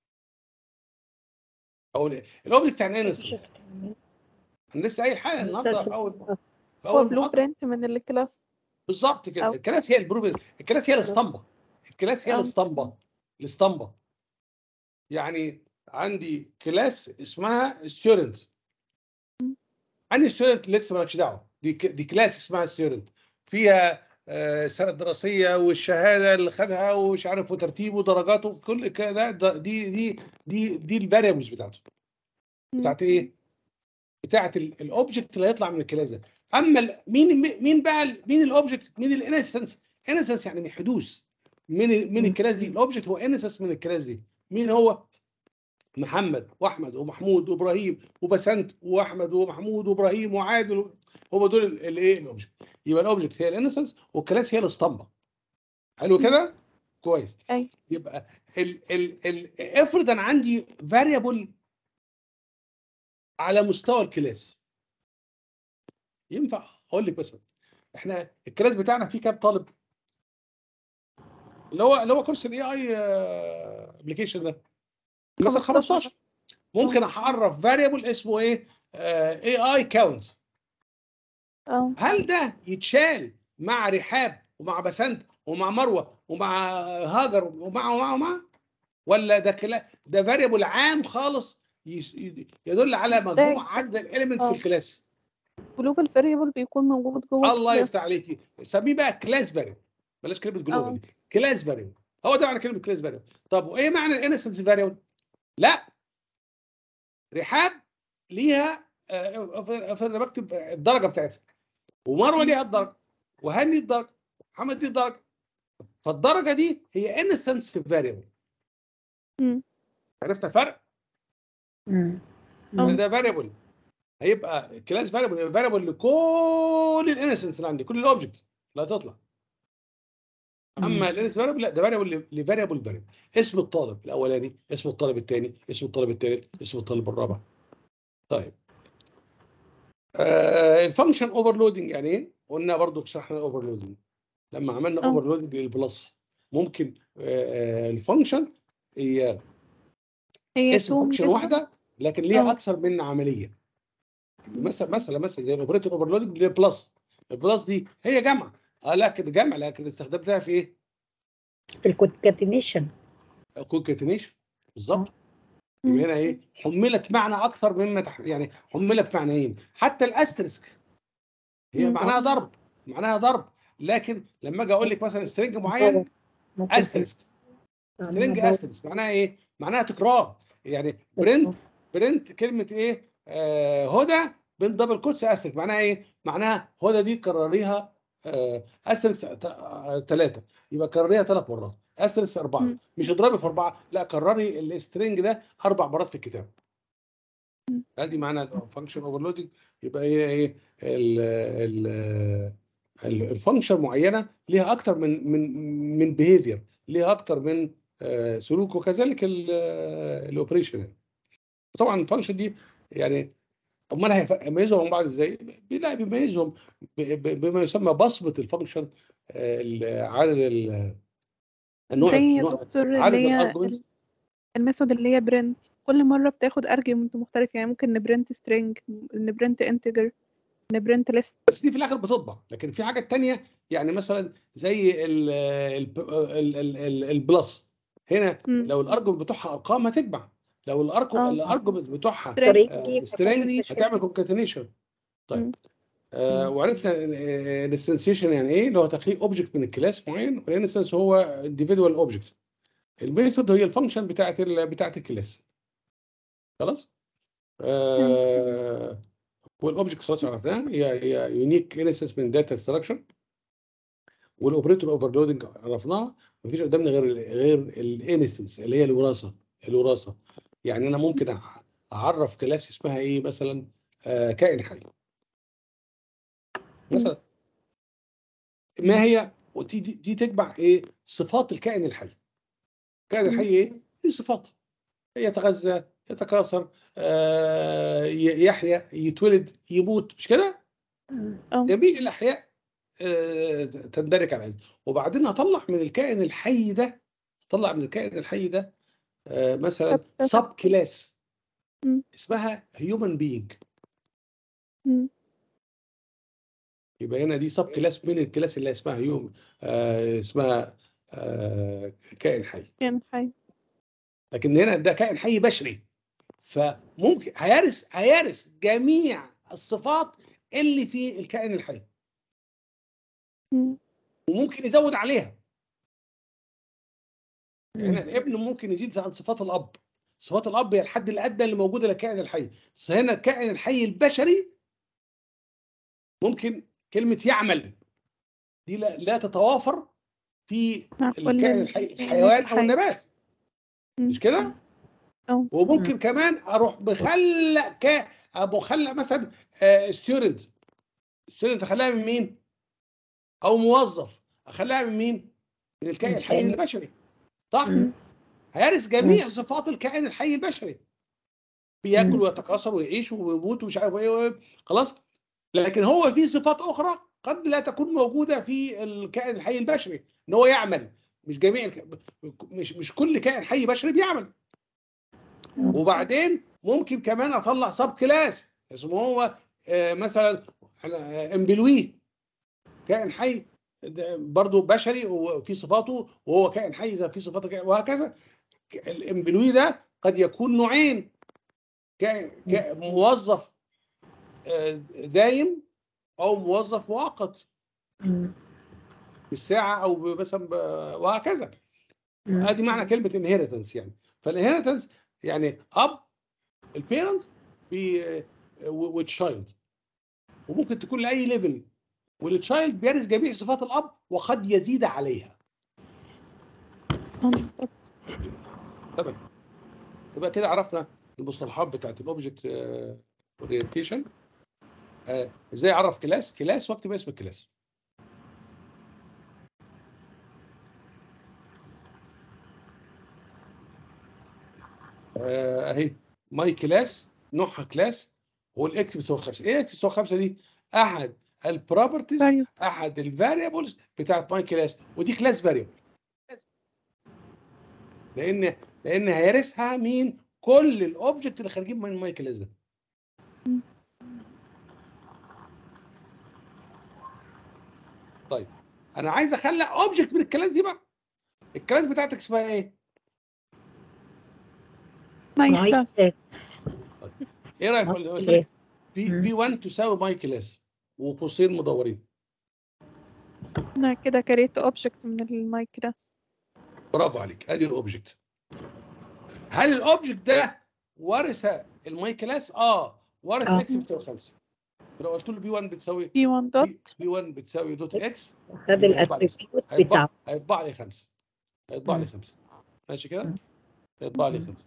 او ال- الاوبجكت يعني ايه انستنس؟ شفت انا لسه قايل حاجه النهارده في اول في هو اول بلو محاضرة. برنت من الكلاس بالظبط كده أو- الكلاس هي البروبر الكلاس هي الاسطمبه الكلاس هي أو. الاسطمبه الاسطمبه يعني عندي كلاس اسمها ستودنت انهي ستودنت لسه مالكش دعوه دي ك- دي كلاس اسمها ستودنت فيها آه، السنه الدراسيه والشهاده اللي خدها ومش عارف وترتيبه ودرجاته كل كده ده دي دي دي دي الفاريبلز بتاعته بتاعت ايه؟ بتاعت الاوبجكت اللي هيطلع من الكلاس ده اما ال- مين مين بقى ال- مين الاوبجكت مين الانستنس انستنس يعني من حدوث من ال- من مم. الكلاس دي الاوبجكت هو انستنس من الكلاس دي مين هو محمد واحمد ومحمود وابراهيم وبسنت واحمد ومحمود وابراهيم وعادل و- هم دول ال- الايه الاوبجكت يبقى الاوبجكت هي الانستنس والكلاس هي الاسطمبه حلو كده كويس أي. يبقى ال ال ال افرض انا عندي فاريبل على مستوى الكلاس ينفع اقول لك مثلا احنا الكلاس بتاعنا فيه كام طالب اللي هو اللي هو كورس الاي اي ابلكيشن ده مثلا 15 ممكن اعرف فاريبل اسمه ايه اي اي كاونت اه هل ده يتشال مع رحاب ومع بسنت ومع مروه ومع هاجر ومع ومع ومع ولا ده كلا ده فاريبل عام خالص يس- يدل على مجموع عدد الاليمنت في آه. الكلاس جلوبال فاريبل بيكون موجود جوه الله الكلاس. يفتح عليك سميه بقى كلاس فاريبل بلاش كلمه آه. جلوبال كلاس فاريبل هو ده معنى كلمه كلاس فاريبل طب وايه معنى الانستنس فاريبل لا رحاب ليها آه، ف- فانا بكتب الدرجه بتاعتها ومروه ليها الدرجه وهاني الدرجه محمد دي الدرجه فالدرجه دي هي انستنس فاريبل مم. عرفنا الفرق مم. آه. ده فاريبل هيبقى كلاس فاريبل هيبقى فاريبل لكل الانستنس اللي عندي كل الاوبجكت اللي هتطلع اما الانس فاريبل لا ده فاريبل لفاريبل فاريبل اسم الطالب الاولاني اسم الطالب الثاني اسم الطالب الثالث اسم الطالب الرابع طيب آه الفانكشن اوفرلودنج يعني ايه قلنا برضو شرحنا الاوفرلودنج لما عملنا آه. اوفرلودنج للبلس ممكن آه الفانكشن هي هي اسم تو فانكشن كده. واحده لكن ليها آه. اكثر من عمليه مثلا مثلا مثلا زي الاوبريتور اوفرلودنج اللي هي بلس البلس دي هي جمع اه لكن جمع لكن استخدمتها في ايه؟ في الكونكاتينيشن كونكاتينيشن بالظبط مم. يبقى هنا ايه حملت معنى اكثر مما تح... يعني حملت معنيين حتى الاسترسك هي مم. معناها ضرب معناها ضرب لكن لما اجي اقول لك مثلا سترينج معين ممكن استرسك سترينج تبقى- استرسك معناها ايه معناها تكرار يعني برنت برنت كلمه ايه آه هدى بين دبل كوتس استرسك معناها ايه معناها هدى دي كرريها آه استرسك ثلاثه يبقى كرريها ثلاث مرات استرسك اربعه مم. مش اضربي في اربعه لا كرري السترينج ده اربع مرات في الكتاب مم. ادي معنى الفانكشن اوفرلودنج يبقى هي ايه ال ال ال- الفانكشن معينه ليها اكتر من من من بيهيفير ليها اكتر من آه، سلوك وكذلك الاوبريشن يعني. طبعا الفانكشن دي يعني امال هيف- هيميزهم من بعض ازاي؟ ب- لا بيميزهم ب- ب- بما يسمى بصمه الفانكشن آه، ال- عدد ال- النوع زي يا نوع- دكتور عدد اللي هي الارجمنتس ال- الميثود اللي هي برنت كل مرة بتاخد ارجيومنت مختلف يعني ممكن نبرنت سترينج نبرنت انتجر نبرنت ليست بس دي في الاخر بتطبع لكن في حاجات تانية يعني مثلا زي ال ال ال ال ال البلس هنا مم. لو الارجمنت بتوعها ارقام هتجمع لو الارجمنت آه. الارجمنت بتوعها string. سترينج concatenation. هتعمل كونكاتينيشن طيب مم. آه وعرفنا الانستنسيشن يعني ايه اللي هو تخليق اوبجكت من الكلاس معين والانستنس هو انديفيدوال اوبجكت الميثود هي الفانكشن بتاعت ال بتاعت الكلاس خلاص آه والاوبجكت خلاص عرفناها هي هي يونيك انستنس من داتا ستراكشر والاوبريتور اوفرلودنج عرفناها مفيش قدامنا غير ال غير الانستنس اللي هي الوراثه الوراثه يعني انا ممكن أع- اعرف كلاس اسمها ايه مثلا آه كائن حي مثلا ما هي ودي دي, دي تجمع ايه صفات الكائن الحي الكائن الحي ايه دي صفات يتغذى يتكاثر آه ي- يحيا يتولد يموت مش كده اه جميع الاحياء آه، تندرج على هذا وبعدين اطلع من الكائن الحي ده اطلع من الكائن الحي ده آه، مثلا طب- سب كلاس مم. اسمها هيومن بينج مم. يبقى هنا دي سب كلاس من الكلاس اللي اسمها هيوم آه، اسمها آه، كائن حي كان حي لكن هنا ده كائن حي بشري فممكن هيرث هيرث جميع الصفات اللي في الكائن الحي مم. وممكن يزود عليها هنا الابن ممكن يزيد عن صفات الاب صفات الاب هي الحد الادنى اللي موجوده للكائن الحي بس هنا الكائن الحي البشري ممكن كلمه يعمل دي لا, لا تتوافر في مع كل الكائن ال- الحي الحيوان او الحي. النبات مم. مش كده اه وممكن كمان اروح مخلق ك ابو خلق مثلا ستودنت ستودنت اخليها من مين او موظف اخليها من مين من الكائن الحي الكائن. البشري صح مم. هيرث جميع صفات الكائن الحي البشري بياكل مم. ويتكاثر ويعيش ويموت ومش عارف ايه وإيه. خلاص لكن هو في صفات اخرى قد لا تكون موجوده في الكائن الحي البشري ان هو يعمل مش جميع الك... مش مش كل كائن حي بشري بيعمل وبعدين ممكن كمان اطلع سب كلاس اسمه هو آه، مثلا آه، امبلوي كائن حي ده برضه بشري وفي صفاته وهو كائن حي زي في صفاته كائن- وهكذا الامبلوي ده قد يكون نوعين كائن كائن موظف آه، دايم او موظف مؤقت مم. بالساعه او ب- مثلا ب- وهكذا مم. ادي معنى كلمه انهيرتنس يعني فالانهيرتنس يعني اب البيرنت والتشايلد وممكن تكون لاي ليفل والتشايلد بيرث جميع صفات الاب وقد يزيد عليها اه بالظبط تمام يبقى كده عرفنا المصطلحات بتاعت الاوبجكت اورينتيشن ازاي اعرف كلاس كلاس واكتب اسم الكلاس آه، اهي ماي كلاس نوعها كلاس والاكس بتساوي 5 ايه اكس بتساوي 5 دي احد البروبرتيز variable احد الفاريبلز بتاعت ماي كلاس ودي كلاس فاريبل لان لان هيرثها مين كل الاوبجكت اللي خارجين من ماي كلاس ده طيب انا عايز اخلق اوبجكت من الكلاس دي بقى الكلاس بتاعتك اسمها ايه my ماي class كلاس ايه رايك ماي قلت لك كلاس بي مم. بي 1 تساوي ماي كلاس وقوسين مدورين انا كده كريت object من الماي كلاس برافو عليك ادي الاوبجكت هل الاوبجكت ده ورث الماي كلاس اه ورث آه. اكس بتساوي 5 لو قلت له بي 1 بتساوي p1 dot بي 1 بتساوي دوت اكس خد يبقى هيطبع لي- الاتريبيوت هيطبع بتاعه هيطبع لي 5 هيطبع لي مم. 5 ماشي كده مم. هيطبع لي مم. 5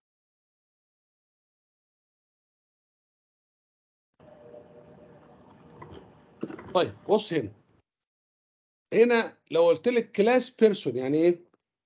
طيب بص هنا هنا لو قلت لك كلاس بيرسون يعني ايه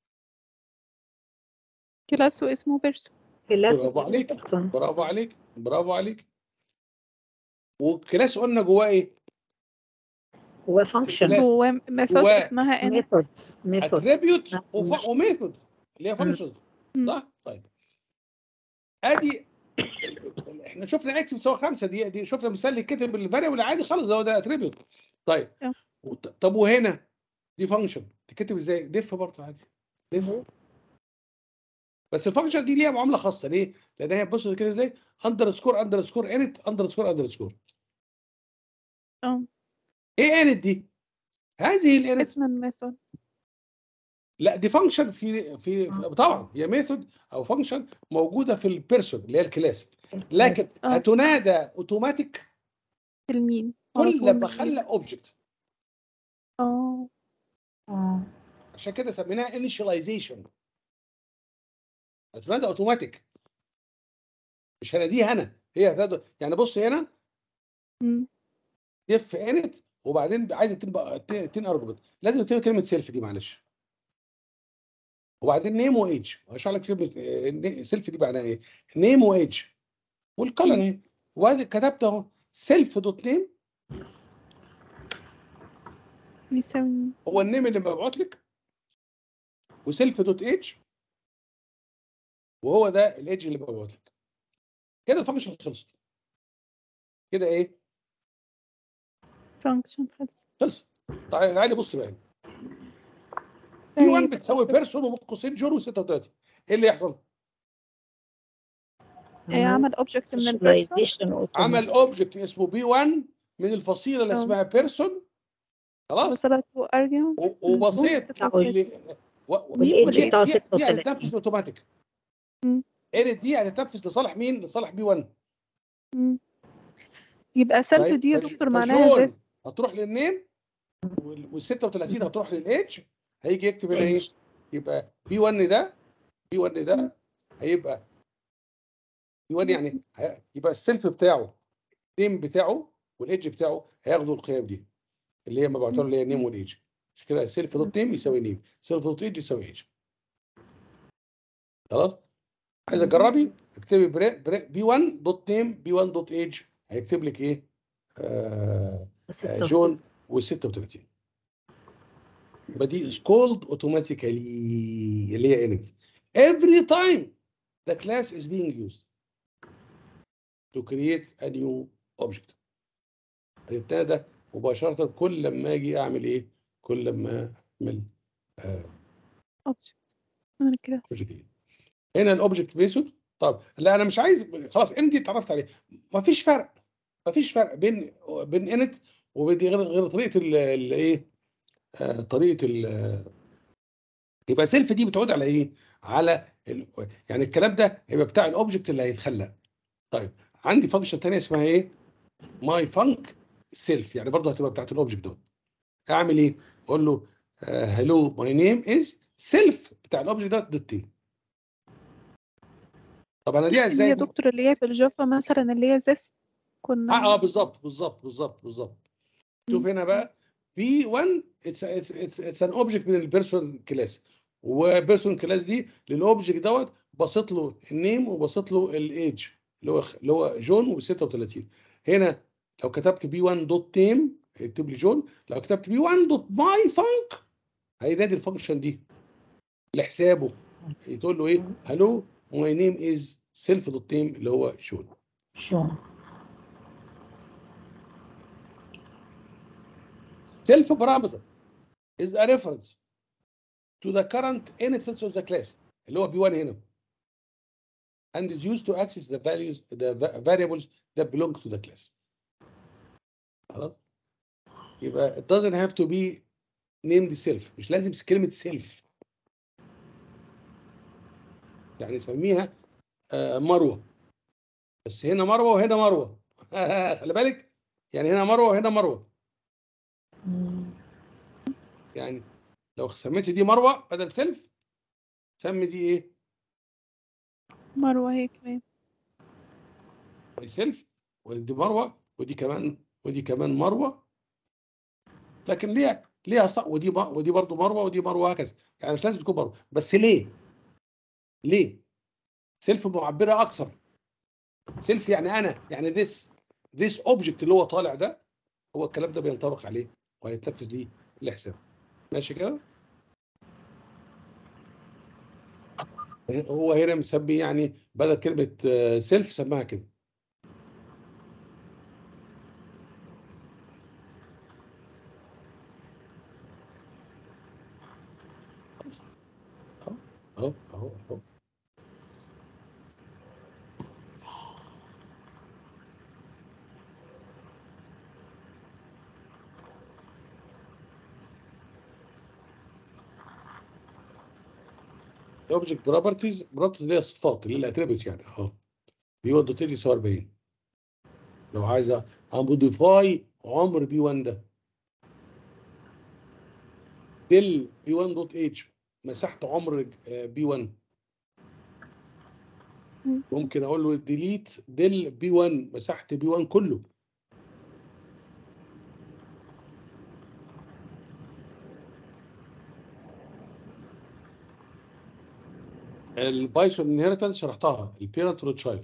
كلاس واسمه person كلاس برافو عليك. بيرسون برافو عليك برافو عليك والكلاس قلنا جواه ايه هو فانكشن كلاس. جواه method جواه اسمها n ميثودز ميثود اتريبيوت نعم. وميثود اللي هي فانكشن مم. صح طيب ادي احنا شفنا اكس بتساوي 5 دي دي شفنا مثال اللي كتب الفاريبل عادي خالص ده هو ده اتريبيوت طيب اه. وط- طب وهنا دي فانكشن تكتب ازاي ديف برضه عادي ديف بس الفانكشن دي ليها معامله خاصه ليه؟ لان هي بص كده ازاي اندرسكور اندرسكور انت اندرسكور اندرسكور اه ايه انت دي؟ هذه الانت اسم الميثود لا دي فانكشن في في في- طبعا هي ميثود او فانكشن موجوده في البيرسون اللي هي الكلاس لكن اه. هتنادى اوتوماتيك المين على كل طول لما المين. اخلق اوبجكت اه اه عشان كده سميناها انيشاليزيشن هتنادى اوتوماتيك مش هناديها انا هي هتنادى يعني بص هنا مم. ديف انت وبعدين عايزه تبقى تين ارجمنت لازم تكتب كلمه سيلف دي معلش وبعدين نيم وايدج هشرح لك كلمه سيلف دي معناها ايه نيم وايدج والكلر اهي وادي كتبت اهو سيلف دوت نيم يساوي مين هو النيم اللي مبعوت لك وسيلف دوت ايدج وهو ده الايدج اللي مبعوت لك كده الفانكشن خلصت كده ايه function خلص خلصت تعالى تعالى بص بقى بي 1 بتساوي بيرسون وبين قوسين جون و36 ايه اللي يحصل؟ ايه عمل object من البيرسون Visualization عمل اوبجكت اسمه بي 1 من الفصيله اللي اه. اسمها بيرسون خلاص وصلت له arguments و- وبسيط بتاعه اللي و- و- والإيدج ودي- بتاعه دي- 36. دي هتنفذ اوتوماتيك مم. ان دي هتنفذ لصالح مين؟ لصالح بي 1 مم. يبقى سلف طيب، دي يا فج- دكتور معناها فجون زي هتروح للنيم وال 36 هتروح للاتش هيجي يكتب هنا ايه؟ Age. يبقى بي 1 ده بي 1 ده هيبقى بي 1 يعني هي- يبقى السيلف بتاعه النيم بتاعه والايدج بتاعه هياخدوا القيم دي اللي هي مبعوثه له اللي هي النيم والايدج عشان كده سيلف دوت نيم يساوي نيم سيلف دوت ايدج يساوي ايدج خلاص عايزه تجربي اكتبي بري بري بي 1 دوت نيم بي 1 دوت ايدج هيكتب لك ايه؟ آه آه، ستة. جون و36 يبقى دي is called automatically اللي هي init every time the class is being used to create a new object هيتنادى مباشرة كل لما اجي اعمل ايه؟ كل لما اعمل اوبجكت من الكلاس اوبجكت جديد. هنا الاوبجكت ميثود طب لا انا مش عايز خلاص ان دي اتعرفت عليه مفيش فرق مفيش فرق بين بين انت وبين دي غير غير طريقه ال- ال- ايه آه، طريقه ال يبقى سيلف دي بتعود على ايه؟ على ال... يعني الكلام ده يبقى بتاع الاوبجكت اللي هيتخلق طيب عندي فانكشن ثانيه اسمها ايه؟ ماي فانك سيلف يعني برضه هتبقى بتاعت الاوبجكت دوت اعمل ايه؟ اقول له هلو ماي نيم از سيلف بتاع الاوبجكت دوت دوت تي طب انا ليها اللي ازاي هي دي؟ دكتور اللي هي في الجافا مثلا اللي هي زيس كنا اه اه بالظبط بالظبط بالظبط بالظبط شوف هنا بقى بي 1 اتس اتس اتس ان اوبجكت من البيرسون كلاس وبيرسون كلاس دي للاوبجكت دوت بسيط له النيم وبسيط له الايدج اللي هو اللي هو جون و36 هنا لو كتبت بي 1 دوت نيم هيكتب لي جون لو كتبت بي 1 دوت ماي فانك هينادي الفانكشن دي لحسابه تقول له ايه هلو ماي نيم از سيلف دوت نيم اللي هو جون شو self parameter is a reference to the current instance of the class اللي هو B1 هنا and is used to access the values the va- variables that belong to the class خلاص يبقى it doesn't have to be named self مش لازم كلمة self يعني سميها آه، مروة بس هنا مروة وهنا مروة خلي بالك يعني هنا مروة وهنا مروة مم. يعني لو سميت دي مروه بدل سيلف سمي دي ايه؟ مروة هي كمان باي سيلف ودي مروه ودي كمان ودي كمان مروه لكن ليها ليها صح ودي ب- ودي برضو مروه ودي مروه هكذا يعني مش لازم تكون مروه بس ليه؟ ليه؟ سيلف معبره اكثر سيلف يعني انا يعني this this object اللي هو طالع ده هو الكلام ده بينطبق عليه وهيتنفذ ليه الحساب ماشي كده؟ هو هنا مسمي يعني بدل كلمة سيلف سماها كده اهو اهو اهو اهو الاوبجكت بروبرتيز بروبرتيز اللي هي الصفات اللي هي الاتريبيوت يعني اهو بي 1 دوت يساوي 40 لو عايز اموديفاي عمر بي 1 ده ديل بي 1 دوت اتش مسحت عمر بي 1 مم. ممكن اقول له ديليت ديل بي 1 مسحت بي 1 كله البايثون انهيرتنس شرحتها البيرنت والتشايلد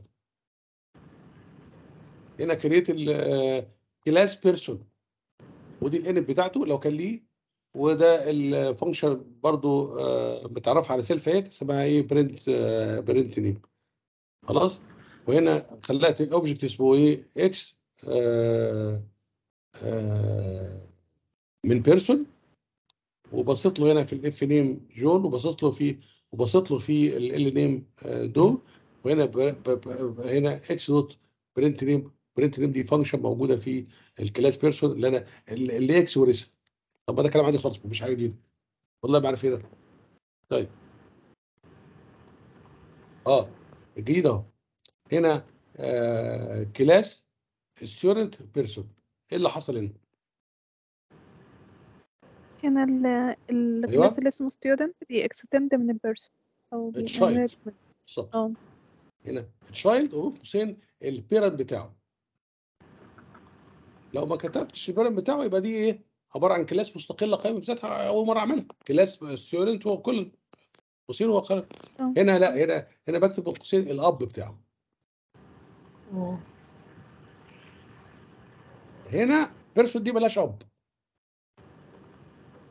هنا كريت الكلاس بيرسون ودي الانت بتاعته لو كان ليه وده الفانكشن برضو آه، متعرف على سيلف ايه اسمها ايه برنت برنت نيم خلاص وهنا خلقت اوبجكت اسمه ايه اكس آه، آه، من بيرسون وبصيت له هنا في الاف نيم جون وبصيت له في وبصيت له في ال نيم دو وهنا ب- ب- ب- هنا اكس دوت برنت نيم برنت نيم دي فانكشن موجوده في الكلاس بيرسون اللي انا اللي اكس ورثها طب ما ده كلام عادي خالص مفيش حاجه جديده والله ما عارف ايه ده طيب اه الجديد اهو هنا آه كلاس ستودنت بيرسون ايه اللي حصل هنا؟ كان ال أيوة. الكلاس اللي اسمه student بيكستند من البيرسون او Child. بيinherit من بالظبط اه هنا تشايلد وبين قوسين البيرنت بتاعه لو ما كتبتش البيرنت بتاعه يبقى دي ايه عباره عن كلاس مستقله قائمه بذاتها اول مره اعملها كلاس ستودنت وكل قوسين هو خلق آه. هنا لا هنا هنا بكتب بين قوسين الاب بتاعه أوه. هنا بيرسون دي ملهاش اب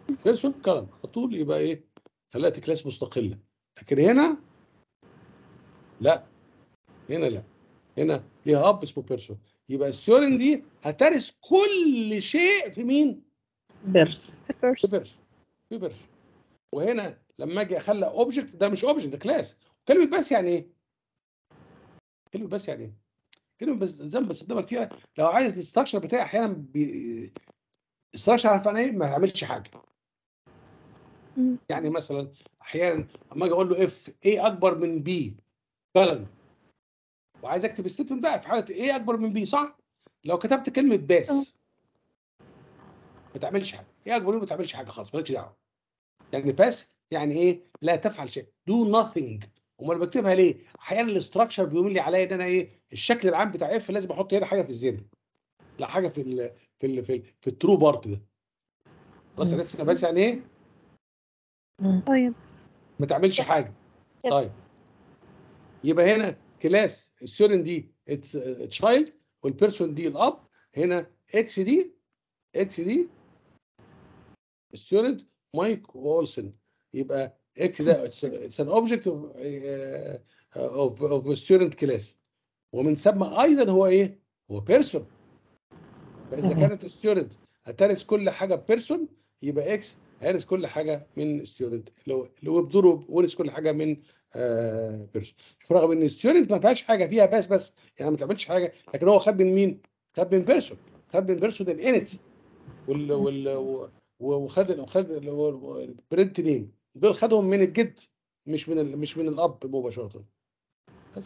بيرسون كلام على طول يبقى ايه خلقت كلاس مستقله لكن هنا لا هنا لا هنا ليها اب اسمه بيرسون يبقى السيورين دي هترث كل شيء في مين؟ بيرس في first بيرسون في بيرسون وهنا لما اجي اخلق اوبجكت ده مش اوبجكت ده كلاس كلمه بس يعني ايه؟ كلمه بس يعني ايه؟ كلمه بس زي ما بستخدمها كتير لو عايز الاستراكشر بتاعي احيانا بي... الاستراكشر عارف معناه ايه؟ ما يعملش حاجه مم. يعني مثلا احيانا اما اجي اقول له اف ايه اكبر من بي مثلا وعايز اكتب ستيتمنت بقى في حاله ايه اكبر من بي صح؟ لو كتبت كلمه باس ما تعملش حاجه ايه اكبر من ما تعملش حاجه خالص مالكش دعوه يعني باس يعني ايه لا تفعل شيء دو nothing امال بكتبها ليه؟ احيانا الاستراكشر بيقول لي عليا ان انا ايه الشكل العام بتاع اف لازم احط هنا حاجه في الزين لا حاجه في ال في ال في, ال في الترو بارت ده خلاص مم. عرفنا بس يعني ايه؟ مم. طيب ما تعملش حاجه كده. طيب يبقى هنا كلاس الستودنت دي تشايلد والبيرسون دي الاب هنا اكس دي اكس دي ستودنت مايك واولسن يبقى اكس ده اتس ان اوبجكت اوف اوف ستودنت كلاس ومن ثم ايضا هو ايه؟ هو بيرسون فاذا تمام. كانت ستودنت هترث كل حاجه بيرسون يبقى اكس هيرث كل حاجه من ستودنت لو لو بدوره ورث كل حاجه من آه بيرسون شوف رغم ان ستودنت ما فيهاش حاجه فيها باس بس يعني ما تعملش حاجه لكن هو خد من مين؟ خد من بيرسون خد من بيرسون الانت وال وال و- وخد وخد البرنت نيم دول خدهم من الجد مش من ال... مش من الاب مباشره بس.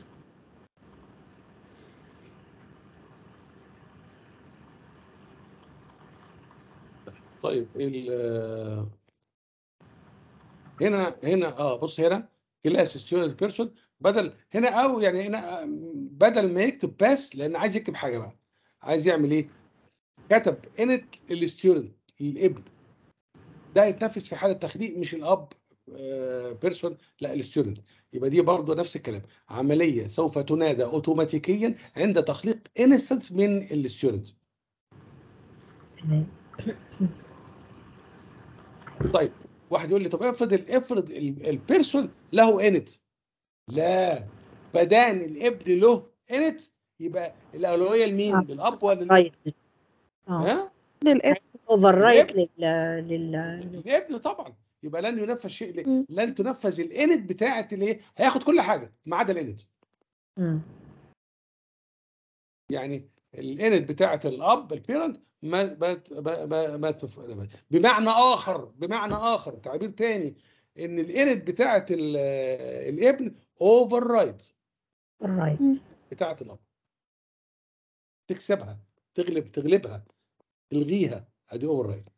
طيب ال هنا هنا اه بص هنا كلاس ستودنت بيرسون بدل هنا او يعني هنا آه، بدل ما يكتب باس لان عايز يكتب حاجه بقى عايز يعمل ايه؟ كتب انت للستودنت الابن ده يتنفذ في حاله تخليق مش الاب بيرسون لا الستودنت يبقى دي برضه نفس الكلام عمليه سوف تنادى اوتوماتيكيا عند تخليق انستنس من الستودنت تمام طيب واحد يقول لي طب افرض ال- افرض ال- البيرسون له انت لا فدان الابن له انت يبقى الاولويه لمين؟ آه. للاب ولا لل- رايت اه ها؟ للاسم اوفر رايت لل لل الابن طبعا يبقى لن ينفذ شيء مم. لن تنفذ الانت بتاعه الايه؟ هياخد كل حاجه ما عدا الانت مم. يعني الانت بتاعه الاب البيرنت ما ما ما, ما, ما تف... بمعنى اخر بمعنى اخر تعبير تاني ان الانت بتاعه ال- الابن اوفر رايد رايت مم. بتاعه الاب تكسبها تغلب تغلبها تلغيها ادي اوفر رايد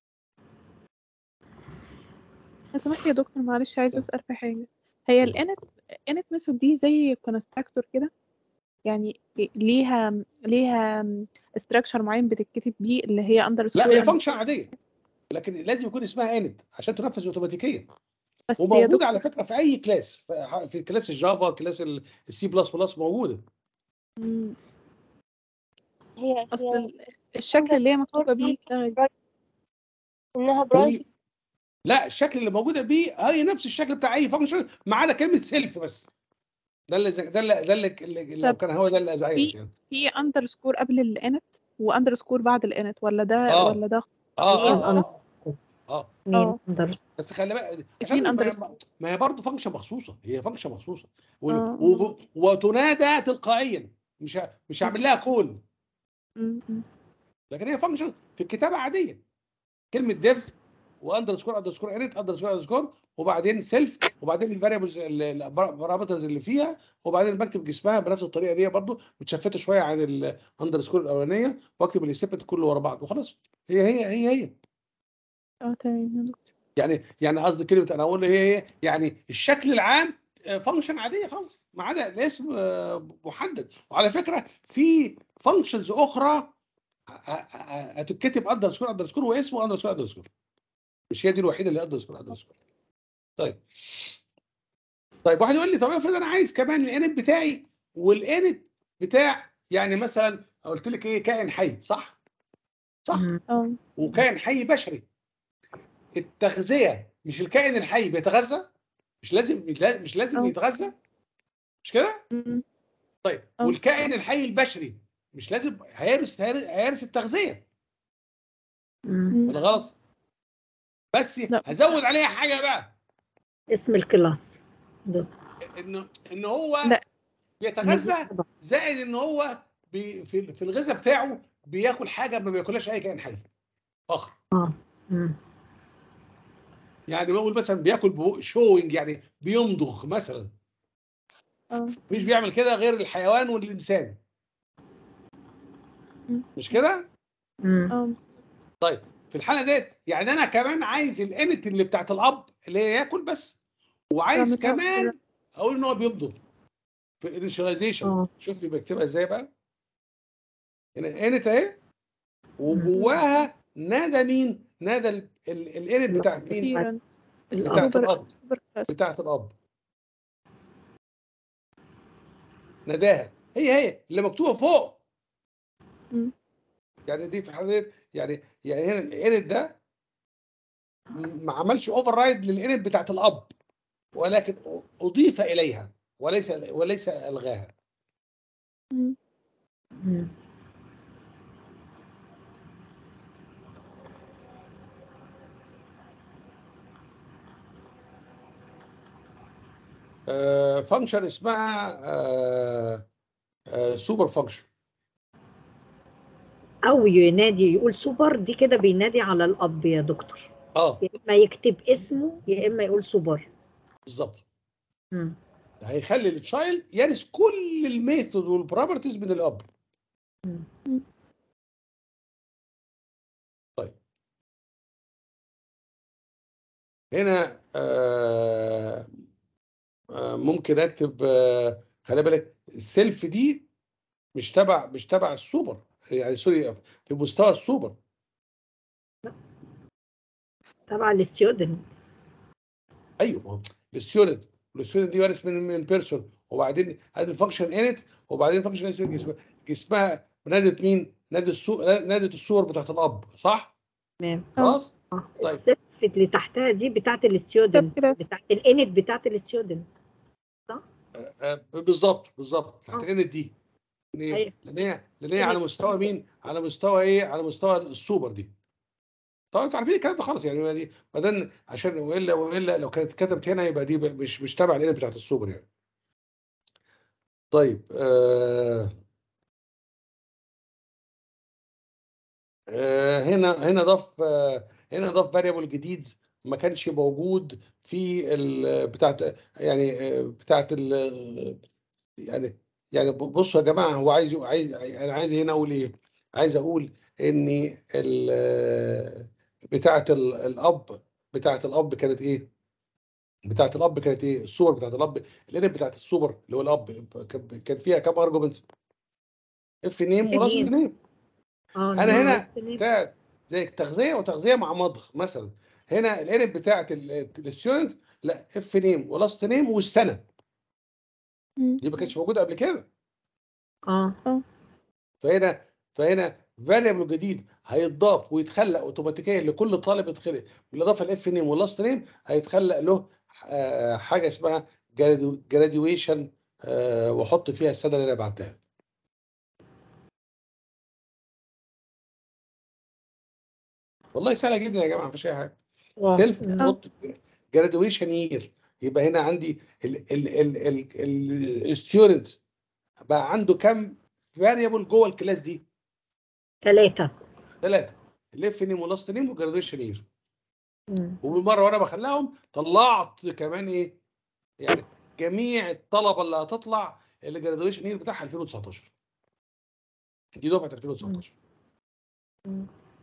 لو سمحت يا دكتور معلش عايزة أسأل في حاجة هي ال init init method دي زي constructor كده يعني ليها ليها structure معين بتتكتب بيه اللي هي underscore لا هي and- فانكشن عاديه لكن لازم يكون اسمها انت عشان تنفذ اوتوماتيكيا بس يا وموجوده دكتور على فكره في اي كلاس في- في كلاس الجافا كلاس السي بلس بلس موجوده مم، هي أصل هي ال- الشكل اللي هي مكتوبة بيه كده غريب. انها برايفت لا الشكل اللي موجوده بيه هي نفس الشكل بتاع اي فانكشن ما عدا كلمه سيلف بس ده اللي زي- ده اللي ده اللي, اللي لو طب كان هو ده اللي ازعجك في- يعني في underscore قبل ال init و underscore بعد ال init ولا ده آه. ولا ده اه مين اه أن- اه, آه. مين اه اندرس بس خلي بالك اتنين عشان ما, underscore. ما هي برضه فانكشن مخصوصه هي فانكشن مخصوصه وال- آه. و- وتنادى تلقائيا مش ه- مش هعمل لها كول مم، مم. لكن هي فانكشن في الكتابه عاديه كلمه ديف واندرسكور اندرسكور انت اندرسكور اندرسكور وبعدين سيلف وبعدين الفاريبلز البارامترز اللي فيها وبعدين بكتب جسمها بنفس الطريقه دي برضو متشفته شويه عن الاندرسكور الاولانيه واكتب الاستيبت كله ورا بعض وخلاص هي هي هي هي اه تمام يا دكتور يعني يعني قصدي كلمه انا اقول هي هي يعني الشكل العام فانكشن عاديه خالص ما عدا الاسم آه، محدد وعلى فكره في فانكشنز اخرى ه- ه- هتتكتب اندرسكور اندرسكور واسمه اندرسكور اندرسكور مش هي دي الوحيده اللي اندرسكور اندرسكور طيب طيب واحد يقول لي طب افرض انا عايز كمان الانت بتاعي والانت بتاع يعني مثلا قلت لك ايه كائن حي صح؟ صح مم. اه وكائن حي بشري التغذيه مش الكائن الحي بيتغذى مش لازم مش لازم, مش لازم أه. يتغذى مش كده مم. طيب أه. والكائن الحي البشري مش لازم هيرث هيرث التغذيه مم. مم. ولا غلط بس لا. هزود عليها حاجه بقى اسم الكلاس ده. انه ان هو لا. بيتغذى زائد ان هو بي في في الغذاء بتاعه بياكل حاجه ما بياكلهاش اي كائن حي اخر مم. يعني بقول مثلا بياكل شوينج يعني بيمضغ مثلا اه مش بيعمل كده غير الحيوان والانسان مم. مش كده مم. اه بالظبط. في الحاله ديت يعني انا كمان عايز الانت اللي بتاعت الاب اللي هي ياكل بس وعايز فمتوفرة. كمان اقول ان هو بيمضغ في الانشاليزيشن اه شوف لي بكتبها ازاي بقى هنا انت اهي وجواها نادى مين نادى ال- ال- الانت بتاعت مين كتيرا بتاعت السوبر الاب السوبر كلاس بتاعت الاب ناداها هي هي اللي مكتوبه فوق مم. يعني دي في الحاله ديت يعني يعني هنا الانت ده م- ما عملش اوفر رايد للانت بتاعت الاب ولكن أ- اضيف اليها وليس وليس الغاها مم. مم. فانكشن اسمها سوبر فانكشن او ينادي يقول سوبر دي كده بينادي على الاب يا دكتور اه يا اما يكتب اسمه يا اما يقول سوبر بالظبط مم. هيخلي التشايلد يرث كل الميثود والبروبرتيز من الاب مم. مم. طيب هنا آه آه ممكن اكتب آه خلي بالك السيلف دي مش تبع مش تبع السوبر يعني سوري في مستوى السوبر تبع الستودنت ايوه ما هو الستودنت الستودنت دي وارث من من بيرسون وبعدين هذه الفانكشن انت وبعدين فانكشن اسمها اسمها نادت مين؟ نادت السو نادت الصور بتاعت الاب صح؟ تمام خلاص؟ آه. طيب. السيلف اللي تحتها دي بتاعت الستودنت كده. بتاعت الانت بتاعت الستودنت آه، بالظبط بالظبط تحت آه. الانت دي لان أيوة. لان هي لان هي على مستوى مين؟ على مستوى ايه؟ على مستوى السوبر دي طبعا انتوا عارفين الكلام ده خلاص يعني ما دي بعدين عشان والا والا لو كانت اتكتبت هنا يبقى دي مش مش تبع الانت بتاعت السوبر يعني طيب آه آه، هنا هنا ضاف آه، هنا ضاف فاريبل جديد ما كانش موجود في ال بتاعت يعني آه، بتاعت ال يعني يعني بصوا يا جماعه هو عايز عايز انا عايز هنا اقول ايه؟ عايز اقول ان ال بتاعت ال- الاب بتاعت الاب كانت ايه؟ بتاعت الاب كانت ايه؟ الصور بتاعت الاب الانت بتاعت السوبر اللي هو الاب كان- كان فيها كام ارجومنت؟ اف نيم وراس نيم. نيم اه انا نعم، هنا بس نيم. بتاعت زي تغذيه وتغذيه مع مضغ مثلا هنا الانت بتاعت الستودنت لا اف نيم ولاست نيم والسنه مم. دي ما كانتش موجوده قبل كده اه فهنا فهنا فاريبل جديد هيتضاف ويتخلق اوتوماتيكيا لكل طالب يتخلق بالاضافه الاف نيم واللاست نيم هيتخلق له آه، حاجه اسمها جراديويشن واحط فيها السنه اللي انا بعتها والله سهله جدا يا جماعه مفيش اي حاجه واو. سيلف مم. نوت جراديويشن يير يبقى هنا عندي الستودنت بقى عنده كام فاريبل جوه الكلاس دي ثلاثة ثلاثه الاف نيم ولاست نيم وجراديويشن يير مم. وبالمره وانا بخليهم طلعت كمان ايه يعني جميع الطلبه اللي هتطلع اللي جراديويشن يير بتاعها 2019 دي دفعه 2019 مم.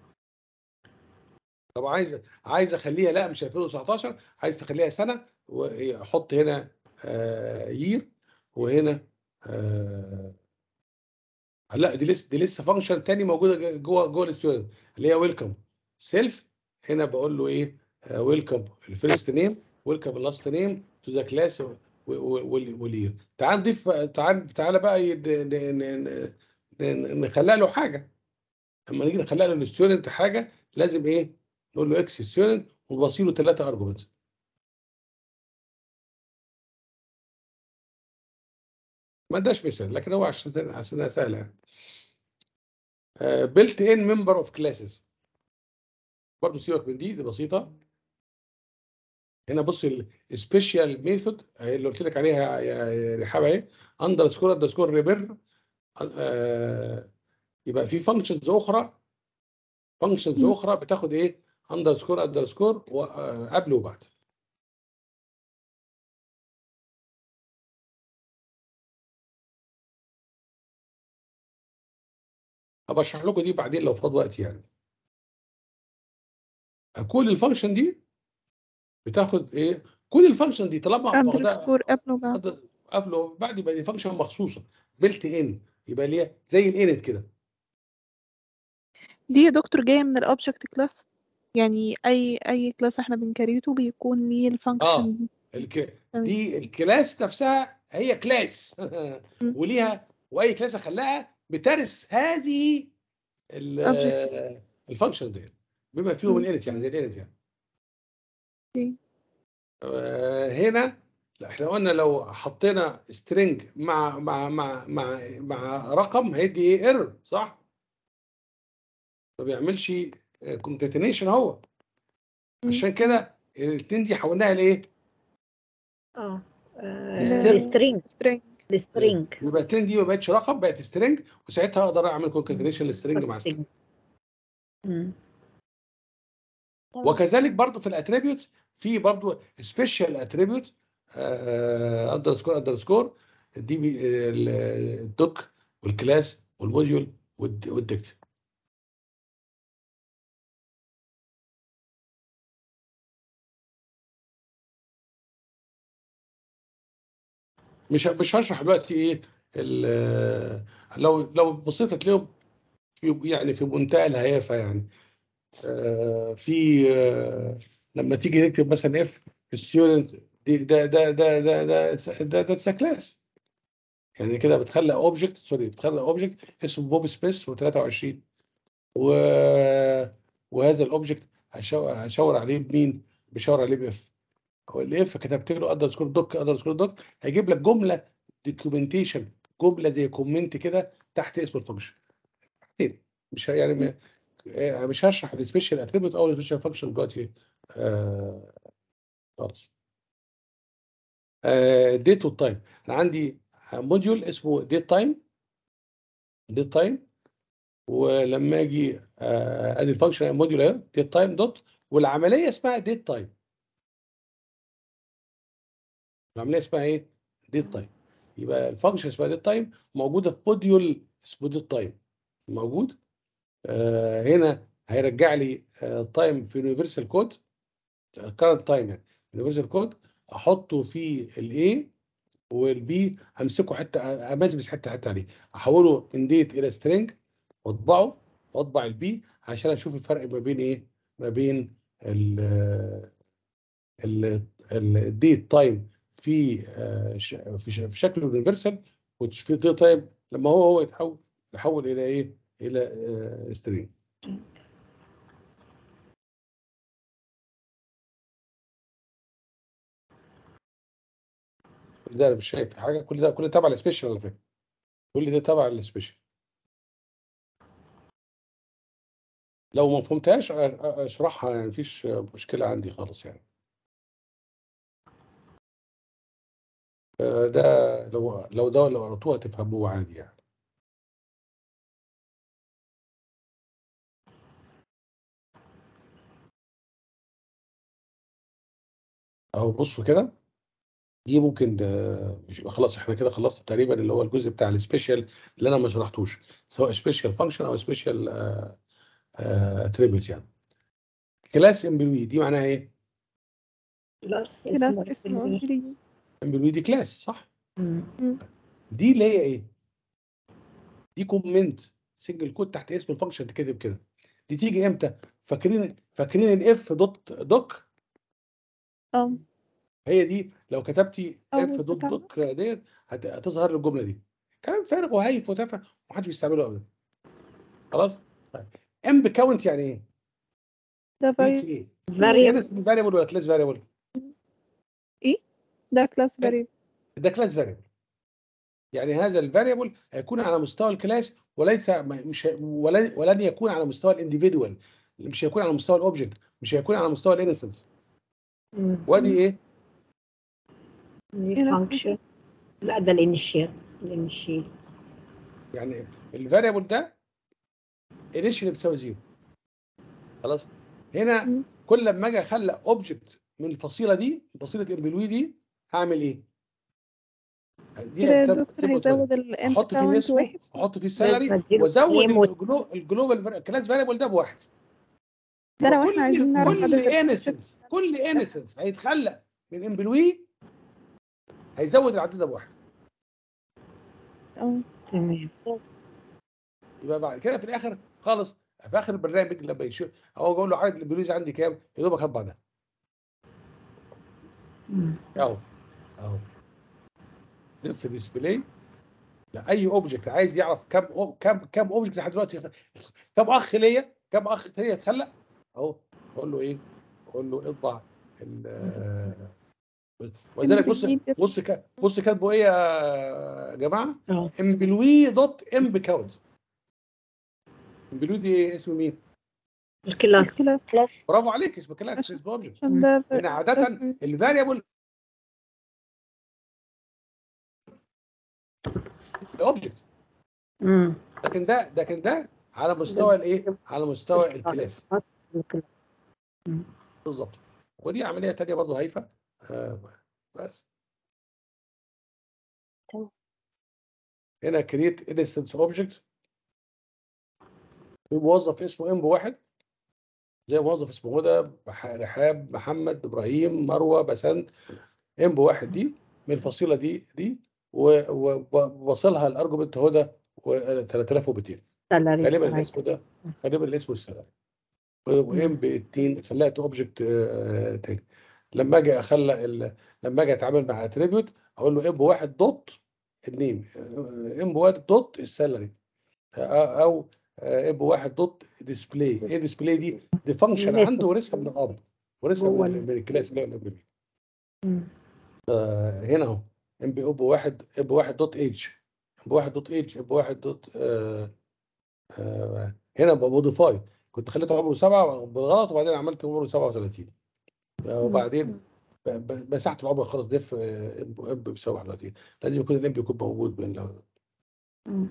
طب عايز عايز اخليها لا مش 2019 عايز تخليها سنه واحط هنا آه يير وهنا آه لا دي لسه دي لسه فانكشن تاني موجوده جوه جوه الستودنت اللي هي ويلكم سيلف هنا بقول له ايه ويلكم الفيرست نيم ويلكم اللاست نيم تو ذا كلاس والير تعال نضيف تعال تعالى بقى يد- ن- ن- ن- نخلق له حاجه لما نيجي نخلق له الستودنت حاجه لازم ايه نقول له اكس ستودنت وبصيله ثلاثه ارجمنت ما اداش مثال لكن هو عشان عشان سهله يعني بيلت ان ممبر اوف كلاسز برضه سيبك من دي دي بسيطه هنا بص السبيشال ميثود اللي قلت لك عليها يا يا رحاب اهي اندر سكور اندر سكور ريبير يبقى في فانكشنز اخرى فانكشنز مم. اخرى بتاخد ايه اندر سكور اندر سكور قبل وبعد هبقى اشرح لكم دي بعدين لو فاض وقت يعني كل الفانكشن دي بتاخد ايه كل الفانكشن دي طالما واخدها اندرسكور قبل وبعد قبل بعد يبقى دي فانكشن مخصوصه بيلت ان يبقى ليها زي الانت كده دي يا دكتور جاية من الأوبجكت كلاس يعني أي أي كلاس احنا بنكريته بيكون ليه اه الفانكشن دي الك... تمام. دي الكلاس نفسها هي كلاس مم. وليها واي كلاس اخليها بترث هذه ال- الفانكشن دي بما فيهم مم. الانت يعني زي الانت يعني اوكي. آه، هنا لا احنا قلنا لو حطينا سترينج مع مع مع مع مع رقم هيدي ايه ايرور صح؟ ما بيعملش كونكاتينيشن هو مم. عشان كده الاثنين دي حولناها لايه؟ اه الستر- السترينج string السترينج يبقى التين دي ما بقتش رقم بقت سترينج وساعتها اقدر اعمل كونكاتينيشن للسترينج مع سترينج مم. تمام. وكذلك برضو في الاتريبيوت في برضو سبيشال اتريبيوت اندرسكور اندرسكور دي بي- ال- الدوك والكلاس والموديول والد- والديكت مش مش هشرح دلوقتي ايه ال- لو لو بصيت هتلاقيهم في يعني في منتهى الهيافه يعني آه، في آه، لما تيجي نكتب مثلا اف ستودنت ده ده ده ده ده ده ده ده كلاس يعني كده بتخلق اوبجكت سوري بتخلق اوبجكت اسمه بوب سبيس و23 و وهذا الاوبجكت هشاور هشاور عليه بمين؟ بشاور عليه باف هو الاف كتبت له اندر سكور دوك اندر سكور دوك هيجيب لك جمله دوكيومنتيشن جمله زي كومنت كده تحت اسم الفانكشن حاجتين. مش ه- يعني م- آه، مش هشرح السبيشال اتريبيوت او السبيشال فانكشن دلوقتي آه، خالص ديت والتايم انا عندي موديول اسمه ديت تايم ديت تايم ولما اجي آه، ادي الفانكشن موديول اهي ديت تايم دوت والعمليه اسمها ديت تايم العمليه اسمها ايه؟ ديت تايم يبقى الفانكشن اسمها ديت تايم موجوده في موديول اسمه ديت تايم موجود آه هنا هيرجع لي تايم في يونيفرسال كود كارنت تايم يعني يونيفرسال كود احطه في الاي والبي امسكه حته امزمز حته حته عليه احوله من ديت الى سترينج واطبعه واطبع البي عشان اشوف الفرق ما بين ايه ما بين ال ال الديت تايم في آه، ش- في ش- في شكل يونيفرسال وفي ديت تايم لما هو هو يتحول يحول الى ايه الى سترينج كل ده انا مش شايف حاجه كل ده كل ده تبع السبيشال على فكره كل ده تبع السبيشال لو ما فهمتهاش أ- أ- اشرحها يعني مفيش مشكله عندي خالص يعني آه، ده لو لو ده لو قرأتوها تفهموه عادي يعني اهو بصوا كده دي ممكن آه، مش خلاص احنا كده خلصنا تقريبا اللي هو الجزء بتاع السبيشال اللي انا ما شرحتوش سواء سبيشال فانكشن او سبيشال اتريبيوت يعني كلاس امبلوي دي معناها ايه؟ كلاس كلاس اسمه اسمه employee. employee. امبلوي دي كلاس صح؟ مم. دي اللي هي ايه؟ دي كومنت سنجل كود تحت اسم الفانكشن تكتب كده دي تيجي امتى؟ فاكرين فاكرين الاف دوت دوك اه هي دي لو كتبتي أول اف دوت بتاع. دوك ديت هت- هتظهر الجمله دي كلام فارغ وهايف وتافه ومحدش بيستعمله ابدا خلاص؟ طيب ام بكاونت يعني ايه؟ ده بيتس فايل ايه؟ variable فاريبل ولا كلاس فاريبل ده كلاس فاريبل ده كلاس فاريبل يعني هذا الفاريبل هيكون على مستوى الكلاس وليس ما- مش هي- ولن ولن يكون على مستوى الانديفيدوال مش هيكون على مستوى الاوبجكت مش هيكون على مستوى الانستنس وادي ايه فانكشن لا ده الانيشيال الانيشيال يعني الفاريبل ده انيشال بتساوي زيرو خلاص هنا مم. كل لما اجي اخلق اوبجكت من الفصيله دي فصيله اربلوي دي هعمل ايه؟ دي كده يا هتبقى- دكتور تبقى هيزود الاند احط فيه كاونت اسمه واحد احط فيه السالري لازم أديله وازود قيم وس- الجلو- الجلوبال كلاس فاريبل ده بواحد ده لو كل احنا عايزين نعرف كل عدد انستنس كل انستنس هيتخلق من امبلوي هيزود العدد ده بواحد اه تمام يبقى بعد كده في الاخر خالص في اخر البرنامج لما يشوف هو بقول له عدد الامبلويز عندي كام يا دوبك هات بعدها مم. اهو اهو لف ديسبلاي لا اي اوبجكت عايز يعرف كم أو- كم كم اوبجكت لحد دلوقتي كم اخ ليا كم اخ ليا اتخلق اهو اقول له ايه اقول له اطبع ال ولذلك بص بص ك- بص كاتبه ايه يا جماعه اه امبلوي دوت امب كاونت امبلوي دي اسم مين الكلاس الكلاس كلاس برافو عليك اسم كلاس عشان- اسم اوبجكت عشان ده لان عاده كلاس- الفاريبل الاوبجكت مم. لكن ده لكن ده على مستوى الايه على مستوى الكلاس بس الكلاس بالظبط ودي عمليه تانية برضه هايفه آه بس تمام. هنا كريت انستنس اوبجكت في موظف اسمه ام واحد زي موظف اسمه هدى بح- رحاب محمد ابراهيم مروه بسنت ام واحد دي من الفصيله دي دي ووصلها الارجمنت هدى و 3200 سالري غالبا بتاعتها. الاسم ده غالبا الاسم السلام وام ب 2 خلقت اوبجكت تاني لما اجي اخلق ال- لما اجي اتعامل مع اتريبيوت اقول له ام واحد دوت النيم ام واحد دوت السالري او ام واحد دوت ديسبلاي ايه ديسبلاي دي؟ دي فانكشن الميثود. عنده ورثها من الاب ورثها جوه من, ال- من الكلاس اللي هو الام مم. هنا اهو ام بي اب واحد اب واحد دوت اتش اب واحد دوت اتش اب واحد دوت آه، آه، هنا بموديفاي كنت خليته عمره سبعه بالغلط وبعدين عملت عمره 37 آه، وبعدين ب- ب- مسحت العمر خلاص ديف آه، اب اب بيساوي 31 لازم يكون الام يكون موجود بين ال- مم.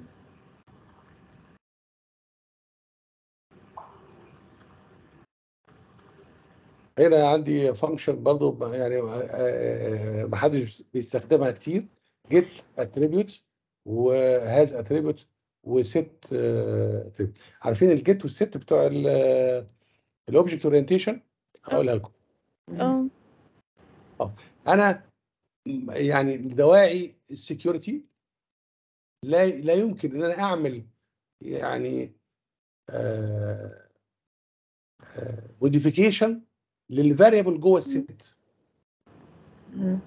هنا عندي فانكشن برضو ب- يعني ما حدش بيستخدمها كتير جيت اتريبيوت وهاز اتريبيوت وست اتريبيوت عارفين الجيت والست بتوع الاوبجكت اورينتيشن هقولها لكم اه انا م- يعني لدواعي السكيورتي لا لا يمكن ان انا اعمل يعني موديفيكيشن للفاريبل جوه الست مم.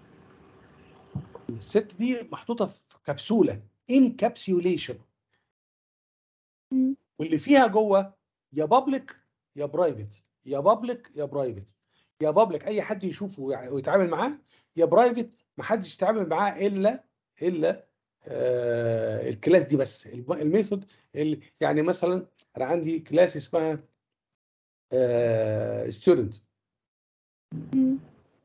الست دي محطوطه في كبسوله انكابسيوليشن مم. واللي فيها جوه يا بابليك يا برايفت يا بابليك يا برايفت يا بابليك اي حد يشوفه ويع- ويتعامل معاه يا برايفت ما حدش يتعامل معاه الا الا آه الكلاس دي بس الب- الميثود اللي يعني مثلا انا عندي كلاس اسمها آه ستودنت مم.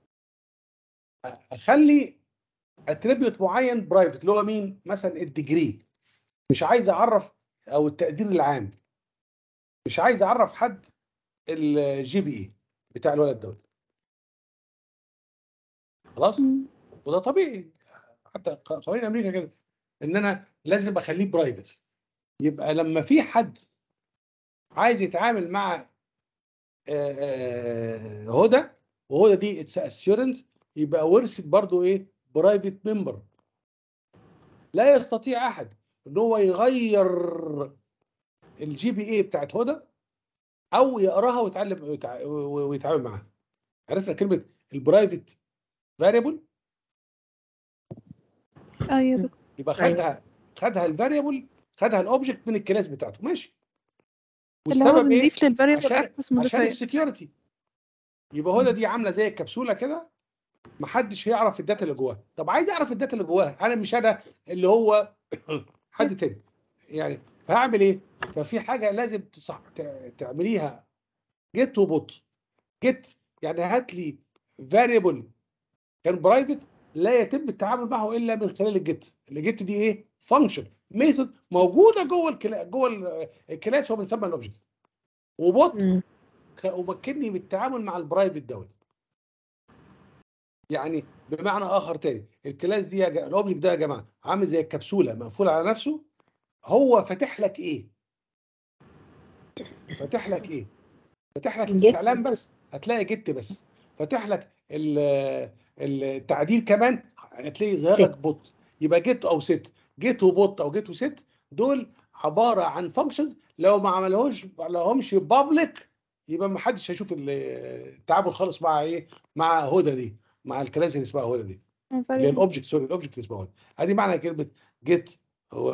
اخلي اتريبيوت معين برايفت اللي هو مين مثلا الديجري مش عايز اعرف او التقدير العام مش عايز اعرف حد الجي بي اي بتاع الولد دوت خلاص مم. وده طبيعي حتى ق- قوانين امريكا كده ان انا لازم اخليه برايفت يبقى لما في حد عايز يتعامل مع آه، آه، هدى وهدى دي اتس اسيورنس يبقى ورثت برضو ايه برايفت ممبر لا يستطيع احد ان هو يغير الجي بي اي بتاعت هدى او يقراها ويتعلم ويتع- ويتعامل معاها عرفنا كلمه البرايفت فاريبل اه يا دكتور يبقى أيوة. خدها خدها الفاريبل خدها الاوبجكت من الكلاس بتاعته ماشي اللي هو والسبب ايه بنضيف للفاريبل عشان اكسس عشان موديفاير السكيورتي يبقى هدى دي عامله زي الكبسوله كده محدش هيعرف الداتا اللي جواها طب عايز اعرف الداتا اللي جواها انا مش انا اللي هو حد تاني يعني فهعمل ايه ففي حاجه لازم تصح... ت- تعمليها جيت وبوت جيت يعني هات لي فاريبل كان برايفت لا يتم التعامل معه الا من خلال الجيت الجيت دي ايه فانكشن ميثود موجوده جوه الكلا... جوه ال- الكلاس هو بنسمى الاوبجكت وبوت مم. خ- ومكنني بالتعامل مع البرايفت دوت يعني بمعنى اخر تاني الكلاس دي يا جا... الاوبجكت ده يا جماعه عامل زي الكبسوله مقفول على نفسه هو فاتح لك ايه فاتح لك ايه فاتح لك Get الاستعلام بس. بس هتلاقي جيت بس فاتح لك ال- التعديل كمان هتلاقي ظاهر لك Set. بوت يبقى جيت او ست جيت وبوت او جيت وست دول عباره عن فانكشنز لو ما عملوش لو همش بابليك يبقى ما حدش هيشوف ال- التعامل خالص مع ايه مع هدى دي مع الكلاس اللي اسمها هدى دي اللي هي الاوبجكت سوري الاوبجكت اللي اسمها هدى ادي معنى كلمه جيت و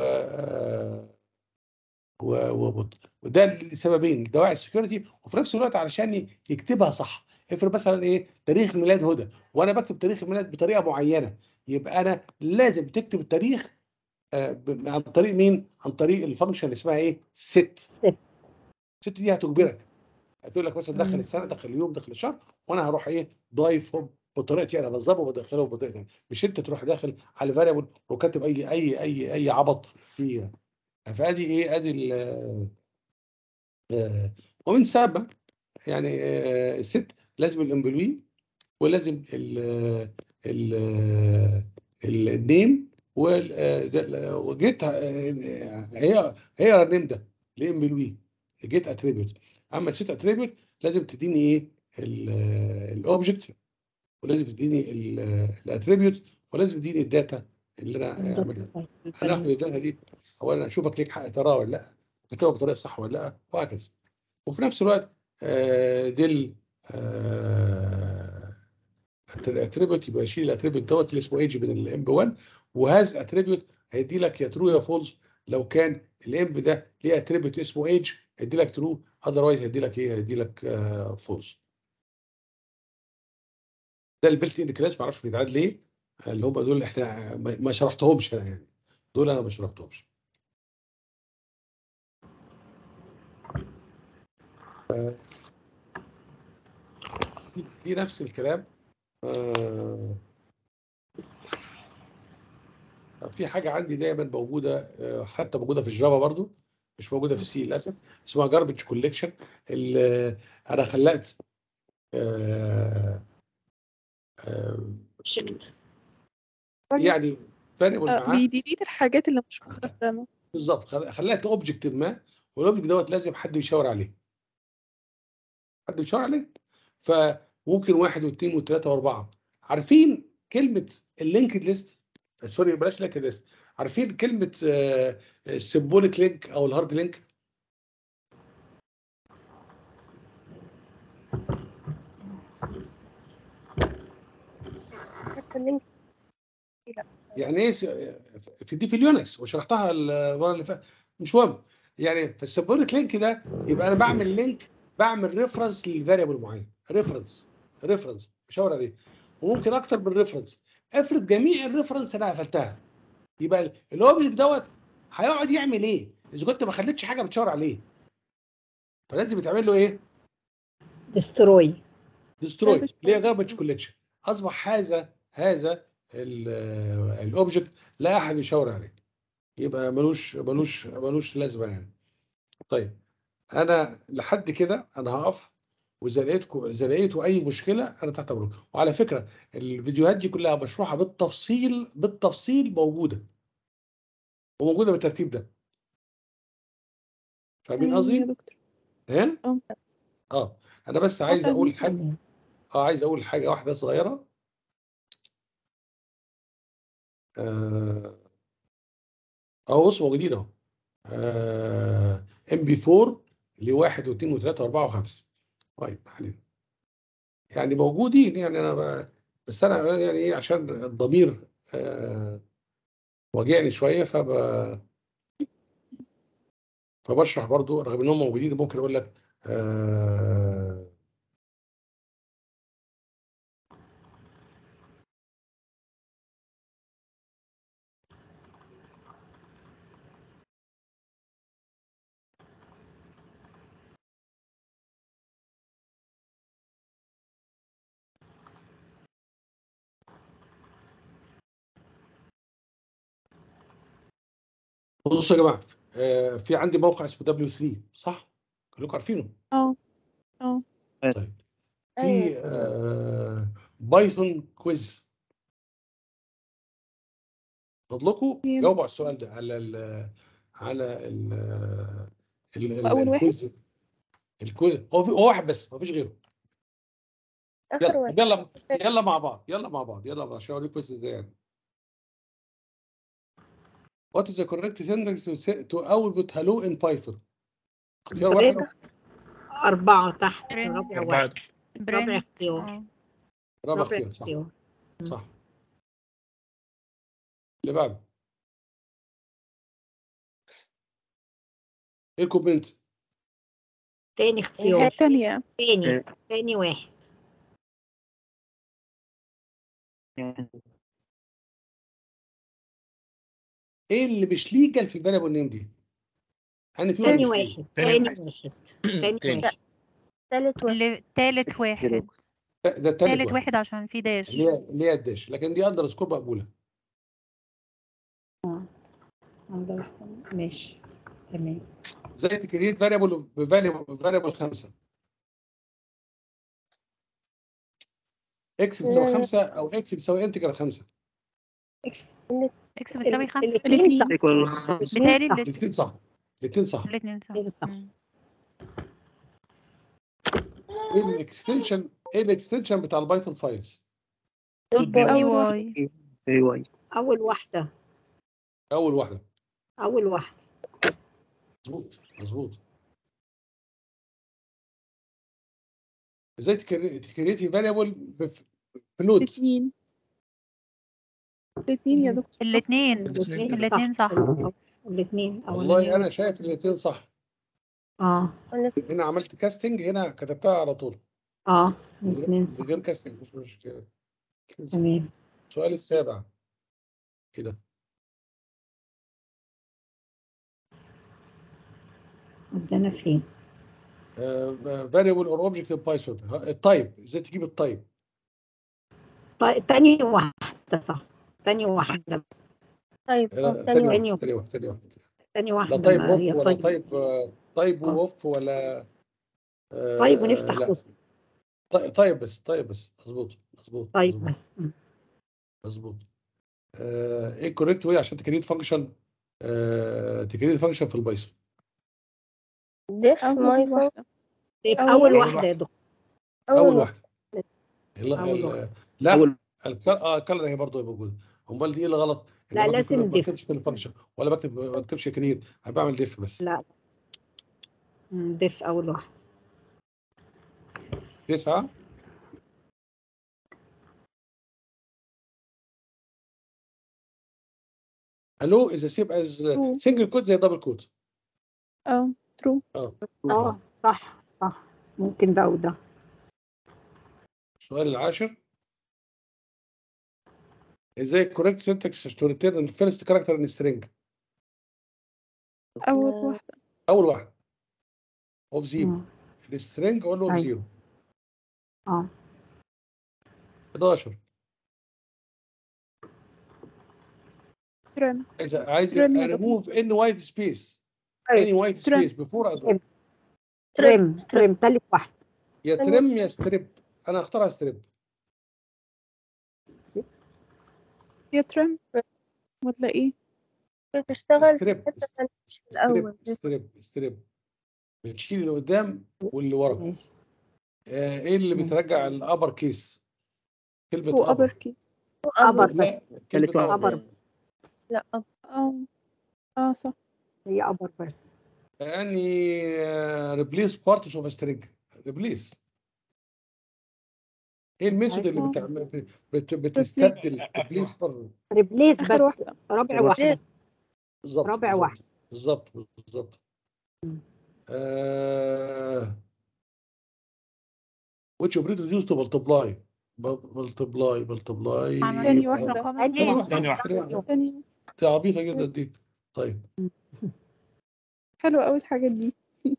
و- وبوت وده لسببين دواعي السكيورتي وفي نفس الوقت علشان ي- يكتبها صح افرض مثلا ايه تاريخ ميلاد هدى وانا بكتب تاريخ الميلاد بطريقه معينه يبقى انا لازم تكتب التاريخ آه، ب- عن طريق مين؟ عن طريق الفانكشن اللي اسمها ايه؟ ست Set. ست دي هتجبرك هتقول لك مثلا دخل مم. السنه دخل اليوم دخل الشهر وانا هروح ايه ضايفهم بطريقتي انا بنظمه وبدخله بطريقتي مش انت تروح داخل على فاريبل وكاتب اي اي اي اي عبط فيها فادي ايه ادي ال آه، ومن ثم يعني آه، الست لازم الامبلوي ولازم ال ال ال- النيم وال- آه، ده- وجيت آه، هي هي النيم ده الامبلوي جيت اتريبيوت اما الست اتريبيوت لازم تديني ايه الاوبجكت ولازم تديني الاتريبيوت ولازم تديني الداتا اللي انا اعملها انا اخد الداتا دي اولا اشوفك ليك حق تراها ولا لا كتبها بطريقه صح ولا لا وهكذا وفي نفس الوقت آه، دي الاتريبيوت يبقى يشيل الاتريبيوت دوت اللي اسمه ايج من الام بي 1 وهذا اتريبيوت هيدي لك يا ترو يا فولز لو كان الام بي ده ليه اتريبيوت اسمه ايج هيدي لك ترو اذروايز هيدي لك ايه هيدي لك فولز ده البيلت ان كلاس ما اعرفش بيتعاد ليه اللي هم دول احنا ما ما شرحتهمش انا يعني دول انا ما شرحتهمش دي- دي نفس الكلام آه، في حاجه عندي دايما موجوده آه، حتى موجوده في الجافا برضو مش موجوده في السي للاسف اسمها جاربج كوليكشن انا خلقت آه، آه، شكت يعني فارق معاه بيديليت الحاجات اللي مش مستخدمة بالظبط خل- خلقت اوبجكت ما والاوبجكت دوت لازم حد يشاور عليه حد بيشاور عليه فممكن واحد واثنين وثلاثه واربعه عارفين كلمه اللينكد ليست سوري بلاش لينكد ليست عارفين كلمه السيمبوليك لينك او الهارد لينك حتى اللينك يعني ايه س- في دي في اليونكس وشرحتها المره اللي فاتت مش مهم يعني في السيمبوليك لينك ده يبقى انا بعمل لينك بعمل ريفرنس للفاريبل معين ريفرنس ريفرنس بشاور عليه وممكن اكتر من ريفرنس افرض جميع الريفرنس انا قفلتها يبقى الاوبجكت دوت هيقعد يعمل ايه اذا كنت ما خليتش حاجه بتشاور عليه فلازم يتعمل له ايه ديستروي ديستروي Garbage اللي هي collection. جاربج كوليكشن اصبح هذا هذا الاوبجكت لا احد يشاور عليه يبقى ملوش ملوش ملوش لازمه يعني طيب انا لحد كده انا هقف واذا لقيتكم اذا لقيتوا اي مشكله انا تحت امركم وعلى فكره الفيديوهات دي كلها مشروحه بالتفصيل بالتفصيل موجوده وموجوده بالترتيب ده فاهمين تمام قصدي؟ يا دكتور ها؟ اه اه انا بس عايز فاهمين. اقول حاجه اه عايز اقول حاجه واحده صغيره اه اهو بص موجودين اهو ام بي 4 لواحد واثنين وثلاثه واربعه وخمسه طيب ما علينا يعني موجودين يعني انا ب... بس انا يعني ايه عشان الضمير آه واجعني شويه فب فبشرح برضو رغم انهم موجودين ممكن اقول لك آه بصوا يا جماعه آه، في عندي موقع اسمه دبليو 3 صح؟ كلكم عارفينه اه اه طيب في آه، بايثون كويز فضلكم تمام. جاوبوا على السؤال ده على ال على ال ال- ال- وأول واحد؟ الكويز الكويز هو في هو واحد بس مفيش غيره اخر يلا واحد يلا يلا مع بعض يلا مع بعض يلا مع عشان اوريكم ازاي يعني What is the correct syntax to, say, to output hello in Python؟ اختيار واحد برنت أربعة تحت برنت. رابع أربعة واحد رابع برنت اختيار اه رابع رابع اختيار صح اختيار صح اللي بعده ايه الكومنت؟ تاني اختيار الثانية تاني تاني واحد ايه اللي مش ليجل في الفاريبل نيم دي؟ انا فيهم تاني مش واحد legal. تاني واحد تاني تاني. واحد ثالث واحد اللي تالت واحد ده ده تالت التالت واحد واحد عشان في داش اللي هي اللي هي الداش لكن دي اندر سكور مقبوله understand. ماشي تمام ازاي تكريت فاريبل بفاريبل فاريبل خمسه اكس بتساوي لا. خمسه او اكس بتساوي انتجر خمسه اكس اكس بتساوي خمسة الاثنين صح بتهيألي الاثنين صح الاتنين- الاثنين صح الاثنين صح الاتنين صح الاتنين صح. مم. ايه الاكستنشن ايه الاكستنشن بتاع البايثون فايلز اي واي اي واي أول واحدة اول واحده أول واحدة مظبوط مظبوط ازاي تكريتي فاريبل بفلوت الاثنين الاثنين يا دكتور الاتنين الاثنين الاتنين صح الاثنين والله انا شايف الاثنين صح اه هنا عملت كاستنج هنا كتبتها على طول اه من الاثنين صح غير كاستنج مش مشكله تمام السؤال السابع كده ودانا فين فاريبل اور اوبجكت ان بايثون التايب ازاي تجيب التايب طيب تاني واحدة صح تاني واحدة بس طيب لا، اه تاني تاني واحد واحد تاني واحد تاني واحد تاني لا واحدة تايب ما اوف هي ولا طيب تايب آه، تايب آه. اوف ولا آه، طيب ونفتح لا. قوس طيب طيب بس طيب بس مظبوط مظبوط طيب مظبوط، بس م. مظبوط آه، ايه كوريكت واي عشان تكريت فانكشن تكريت فانكشن في البايثون ديف ماي أول واحدة طيب أول أول واحدة. واحدة يا دكتور اول واحده ال- أول ال- واحدة. لا أول الكل اه الكلر هي برضه موجوده امال دي ايه اللي غلط؟ إن لا، أنا لازم بكتب- ما diff. بكتبش كل فانكشن ولا بكتب ما بكتبش كريت انا بعمل ديف بس لا م، ديف أول واحدة تسعه الو از سيم از True. سنجل كود زي دبل كود اه ترو اه صح صح ممكن ده وده السؤال العاشر ازاي كوريكت سنتكس تو ريتيرن الفيرست كاركتر ان سترينج أول واحدة اول واحد اوف زيرو م. السترينج اقول له اوف أيوة. زيرو اه 11 ترم عايز عايز ترم يا دكتور. ريموف ان وايت سبيس اني وايت ترم. سبيس بيفور ترم. ترم ترم تالت واحدة يا ترم يا ستريب انا هختارها ستريب يا ترم ولا ايه بتشتغل في ستريب حتة تانية في الأول ستريب ستريب ستريب بتشيل اللي قدام واللي ورا ماشي آه، ايه اللي مم. بترجع الابر كيس كلمه هو أبر ابر كيس أبر لا بس تالت كلمه واحد. ابر أبر لا أب اه اه صح هي أبر بس يعني ريبليس بارتس اوف سترينج ريبليس ايه الميثود اللي أيوة. بتعمل بت بتستبدل ريبليس ريبليس آخر بس واحدة رابع واحدة بالظبط رابع بالظبط. واحد. بالظبط بالظبط مم. آه... which operator used to multiply multiply multiply عمل تاني إيه؟ واحدة. رقم تاني اتنين. واحدة تاني واحدة. تاني واحدة. تاني دي عبيطة جدا دي طيب حلوة أوي الحاجات دي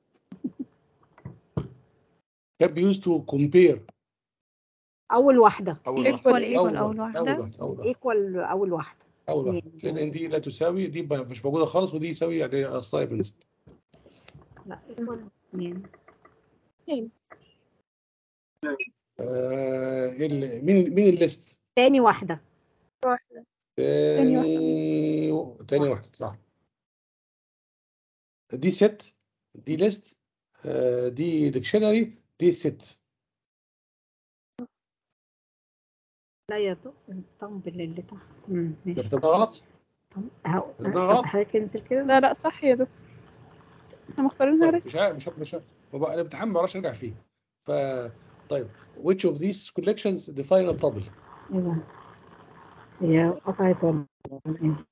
can be used to compare أول واحدة أول Equal واحدة إيه؟ أول أول واحدة واحدة. أول واحدة أول واحدة ايكوال أول واحدة اول واحده اتنين. لان ان دي لا تساوي دي ب- مش موجوده خالص ودي يساوي يعني اصلا بنزل لا ايكوال اتنين آه ال- مين مين الليست تاني واحدة واحدة تاني واحدة. تاني تاني واحده صح دي ست دي ليست آه دي ديكشنري دي ست لا يا دكتور الطنبل اللي تحت مم، ماشي ده غلط طب هو- ده غلط. طب حضرتك انزل كده لا لا صح يا دكتور احنا مختارينها طيب رسم مش عارف مش مش ما بقى الامتحان ما بعرفش ارجع فيه ف طيب which of these collections define a double ايه ده هي قطعت ولا إيه؟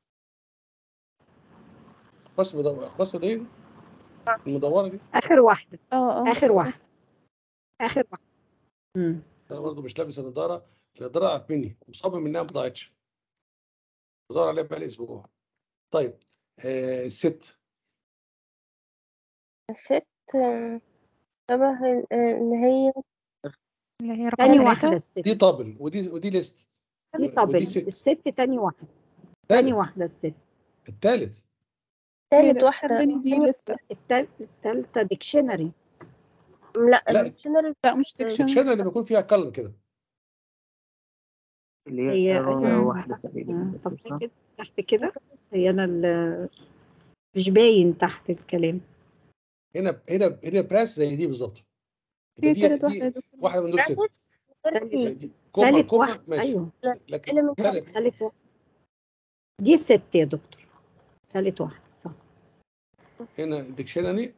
بص مدور بص دي المدوره دي اخر واحدة اه اه اخر واحدة اخر واحدة مم. انا برضه مش لابس النضاره النضاره ضاعت مني مصمم انها ما ضاعتش بدور عليها بقالي اسبوع طيب آه الست الست آه، شبه ال- آه، اللي هي اللي هي رقم تاني ثلاثة واحدة الست دي طابل ودي ودي ليست دي ودي طبل ست. الست تاني واحدة تاني التالت واحدة الست التالت تالت واحدة التاني دي تاني- لسه التال- التالتة ديكشنري لا لا. الديكشنري لا مش تكشن الديكشنري اللي بيكون فيها كلر كده اللي هي هي أيوة. رابع واحدة تقريبا آه، طب صح؟ ليه كده تحت كده هي انا اللي مش باين تحت الكلام هنا هنا هنا براس زي دي بالظبط يبقى هي دي تالت دي واحدة يا دكتور واحده من دول ست تالت كوما تالت كوما واحدة ماشي ايوه لكن element تالت تالت واحدة دي الست يا دكتور تالت واحدة صح هنا ديكشنري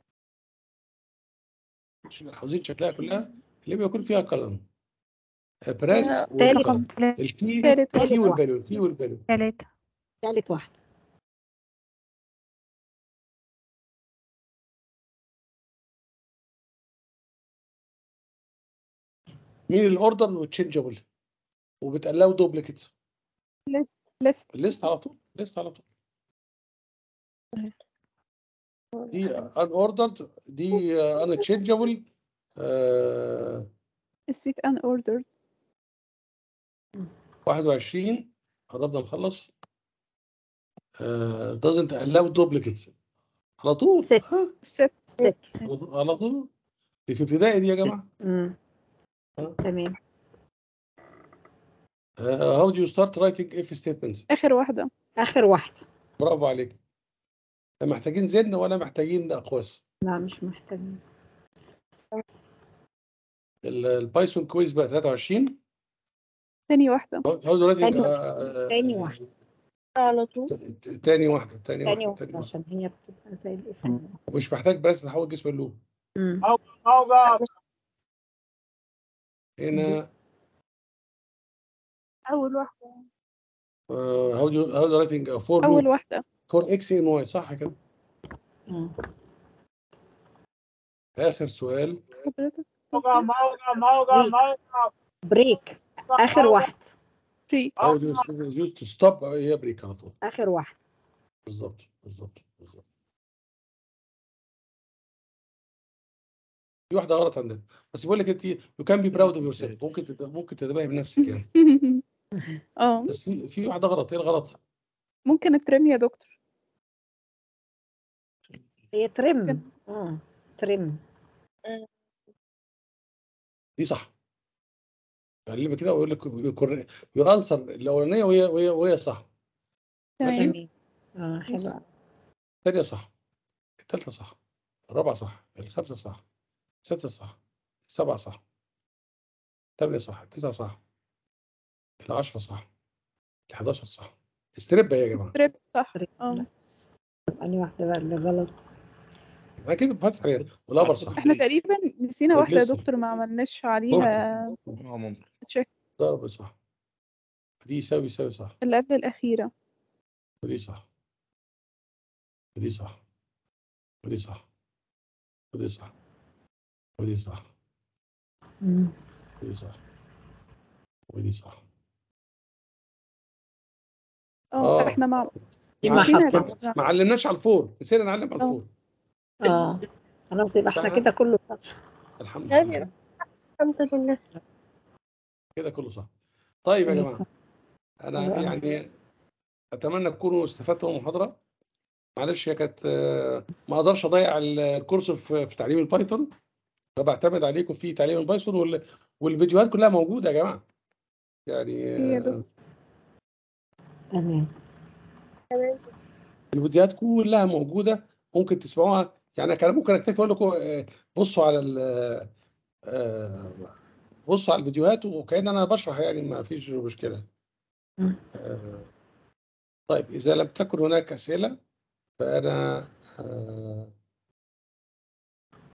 عاوزين شكلها كلها اللي بيكون فيها كلر براس تالت. والكلر الكي تالت الكي واحدة. والفاليو الكي والفاليو ثلاثة تالت واحدة مين الاوردر والتشينجبل وبتقلقوا دوبليكيت ليست ليست الليست على طول ليست على طول دي ان اوردرد دي ان تشينجبل السيت ان اوردر 21 قربنا نخلص uh, doesn't allow duplicate على طول ست. ها؟ الست ست على طول دي في ابتدائي دي يا جماعه مم. آه. تمام uh, how do you start writing if statements اخر واحدة اخر واحدة برافو عليك لا محتاجين زن ولا محتاجين اقواس لا مش محتاجين ال- البايثون كويز بقى 23 تاني واحدة how do you writing تاني uh, تاني واحدة. على طول ت- تاني واحده تاني تاني واحده واحدة تاني واحده عشان هي بتبقى زي الإفعال مش محتاج بس تحول جسم اللوب مم. هنا أول واحدة uh, how do you how do you writing uh, for أول loop واحدة for x in y صح كده مم. اخر سؤال حضرتك بريك اخر واحدة فري how do you use to stop هي بريك على طول اخر واحدة بالظبط بالظبط بالظبط في واحده غلط عندنا بس بقول لك انت يو كان بي براود اوف يور سيلف ممكن تت- ممكن تتباهي بنفسك يعني اه بس في في واحده غلط ايه الغلط؟ ممكن الترم يا دكتور هي ترم اه ترم دي صح غالبا كده ويقول لك يور انسر الاولانيه وهي وهي وهي صح ماشي. تمام تمام اه حلوة الثانيه صح الثالثه صح الرابعه صح الخامسه صح السادسه صح السبعه صح الثامنه صح التسعه صح العشره صح ال11 صح استرب يا جماعه ستريب صح اه أنهي واحدة بقى اللي غلط انا كده بفتح عليها والامر صح احنا تقريبا نسينا طب واحدة يا لسه. دكتور ما عملناش عليها اه ممكن تشيك ضرب صح دي يساوي يساوي صح اللي قبل الأخيرة ودي صح ودي صح ودي صح ودي صح ودي صح مم. ودي صح ودي صح اه آه. احنا مع دي ما نسينا حطينا ما علمناش على الفور نسينا نعلم على آه. الفور اه خلاص يبقى احنا صح. كده كله صح الحمد أيوة. لله الحمد لله كده كله صح طيب يا جماعه انا حلو أوي. يعني اتمنى تكونوا استفدتوا من المحاضره معلش هي كانت آه، ما اقدرش اضيع ال- الكورس في في تعليم البايثون فبعتمد عليكم في تعليم البايثون وال- والفيديوهات كلها موجوده يا جماعه يعني يا آه، دكتور. تمام تمام الفيديوهات كلها موجوده ممكن تسمعوها يعني كان ممكن اكتفي اقول لكم آه، بصوا على ال- آه، بصوا على الفيديوهات وكأن انا بشرح يعني ما فيش مشكله مم. آه، طيب اذا لم تكن هناك اسئله فانا آه،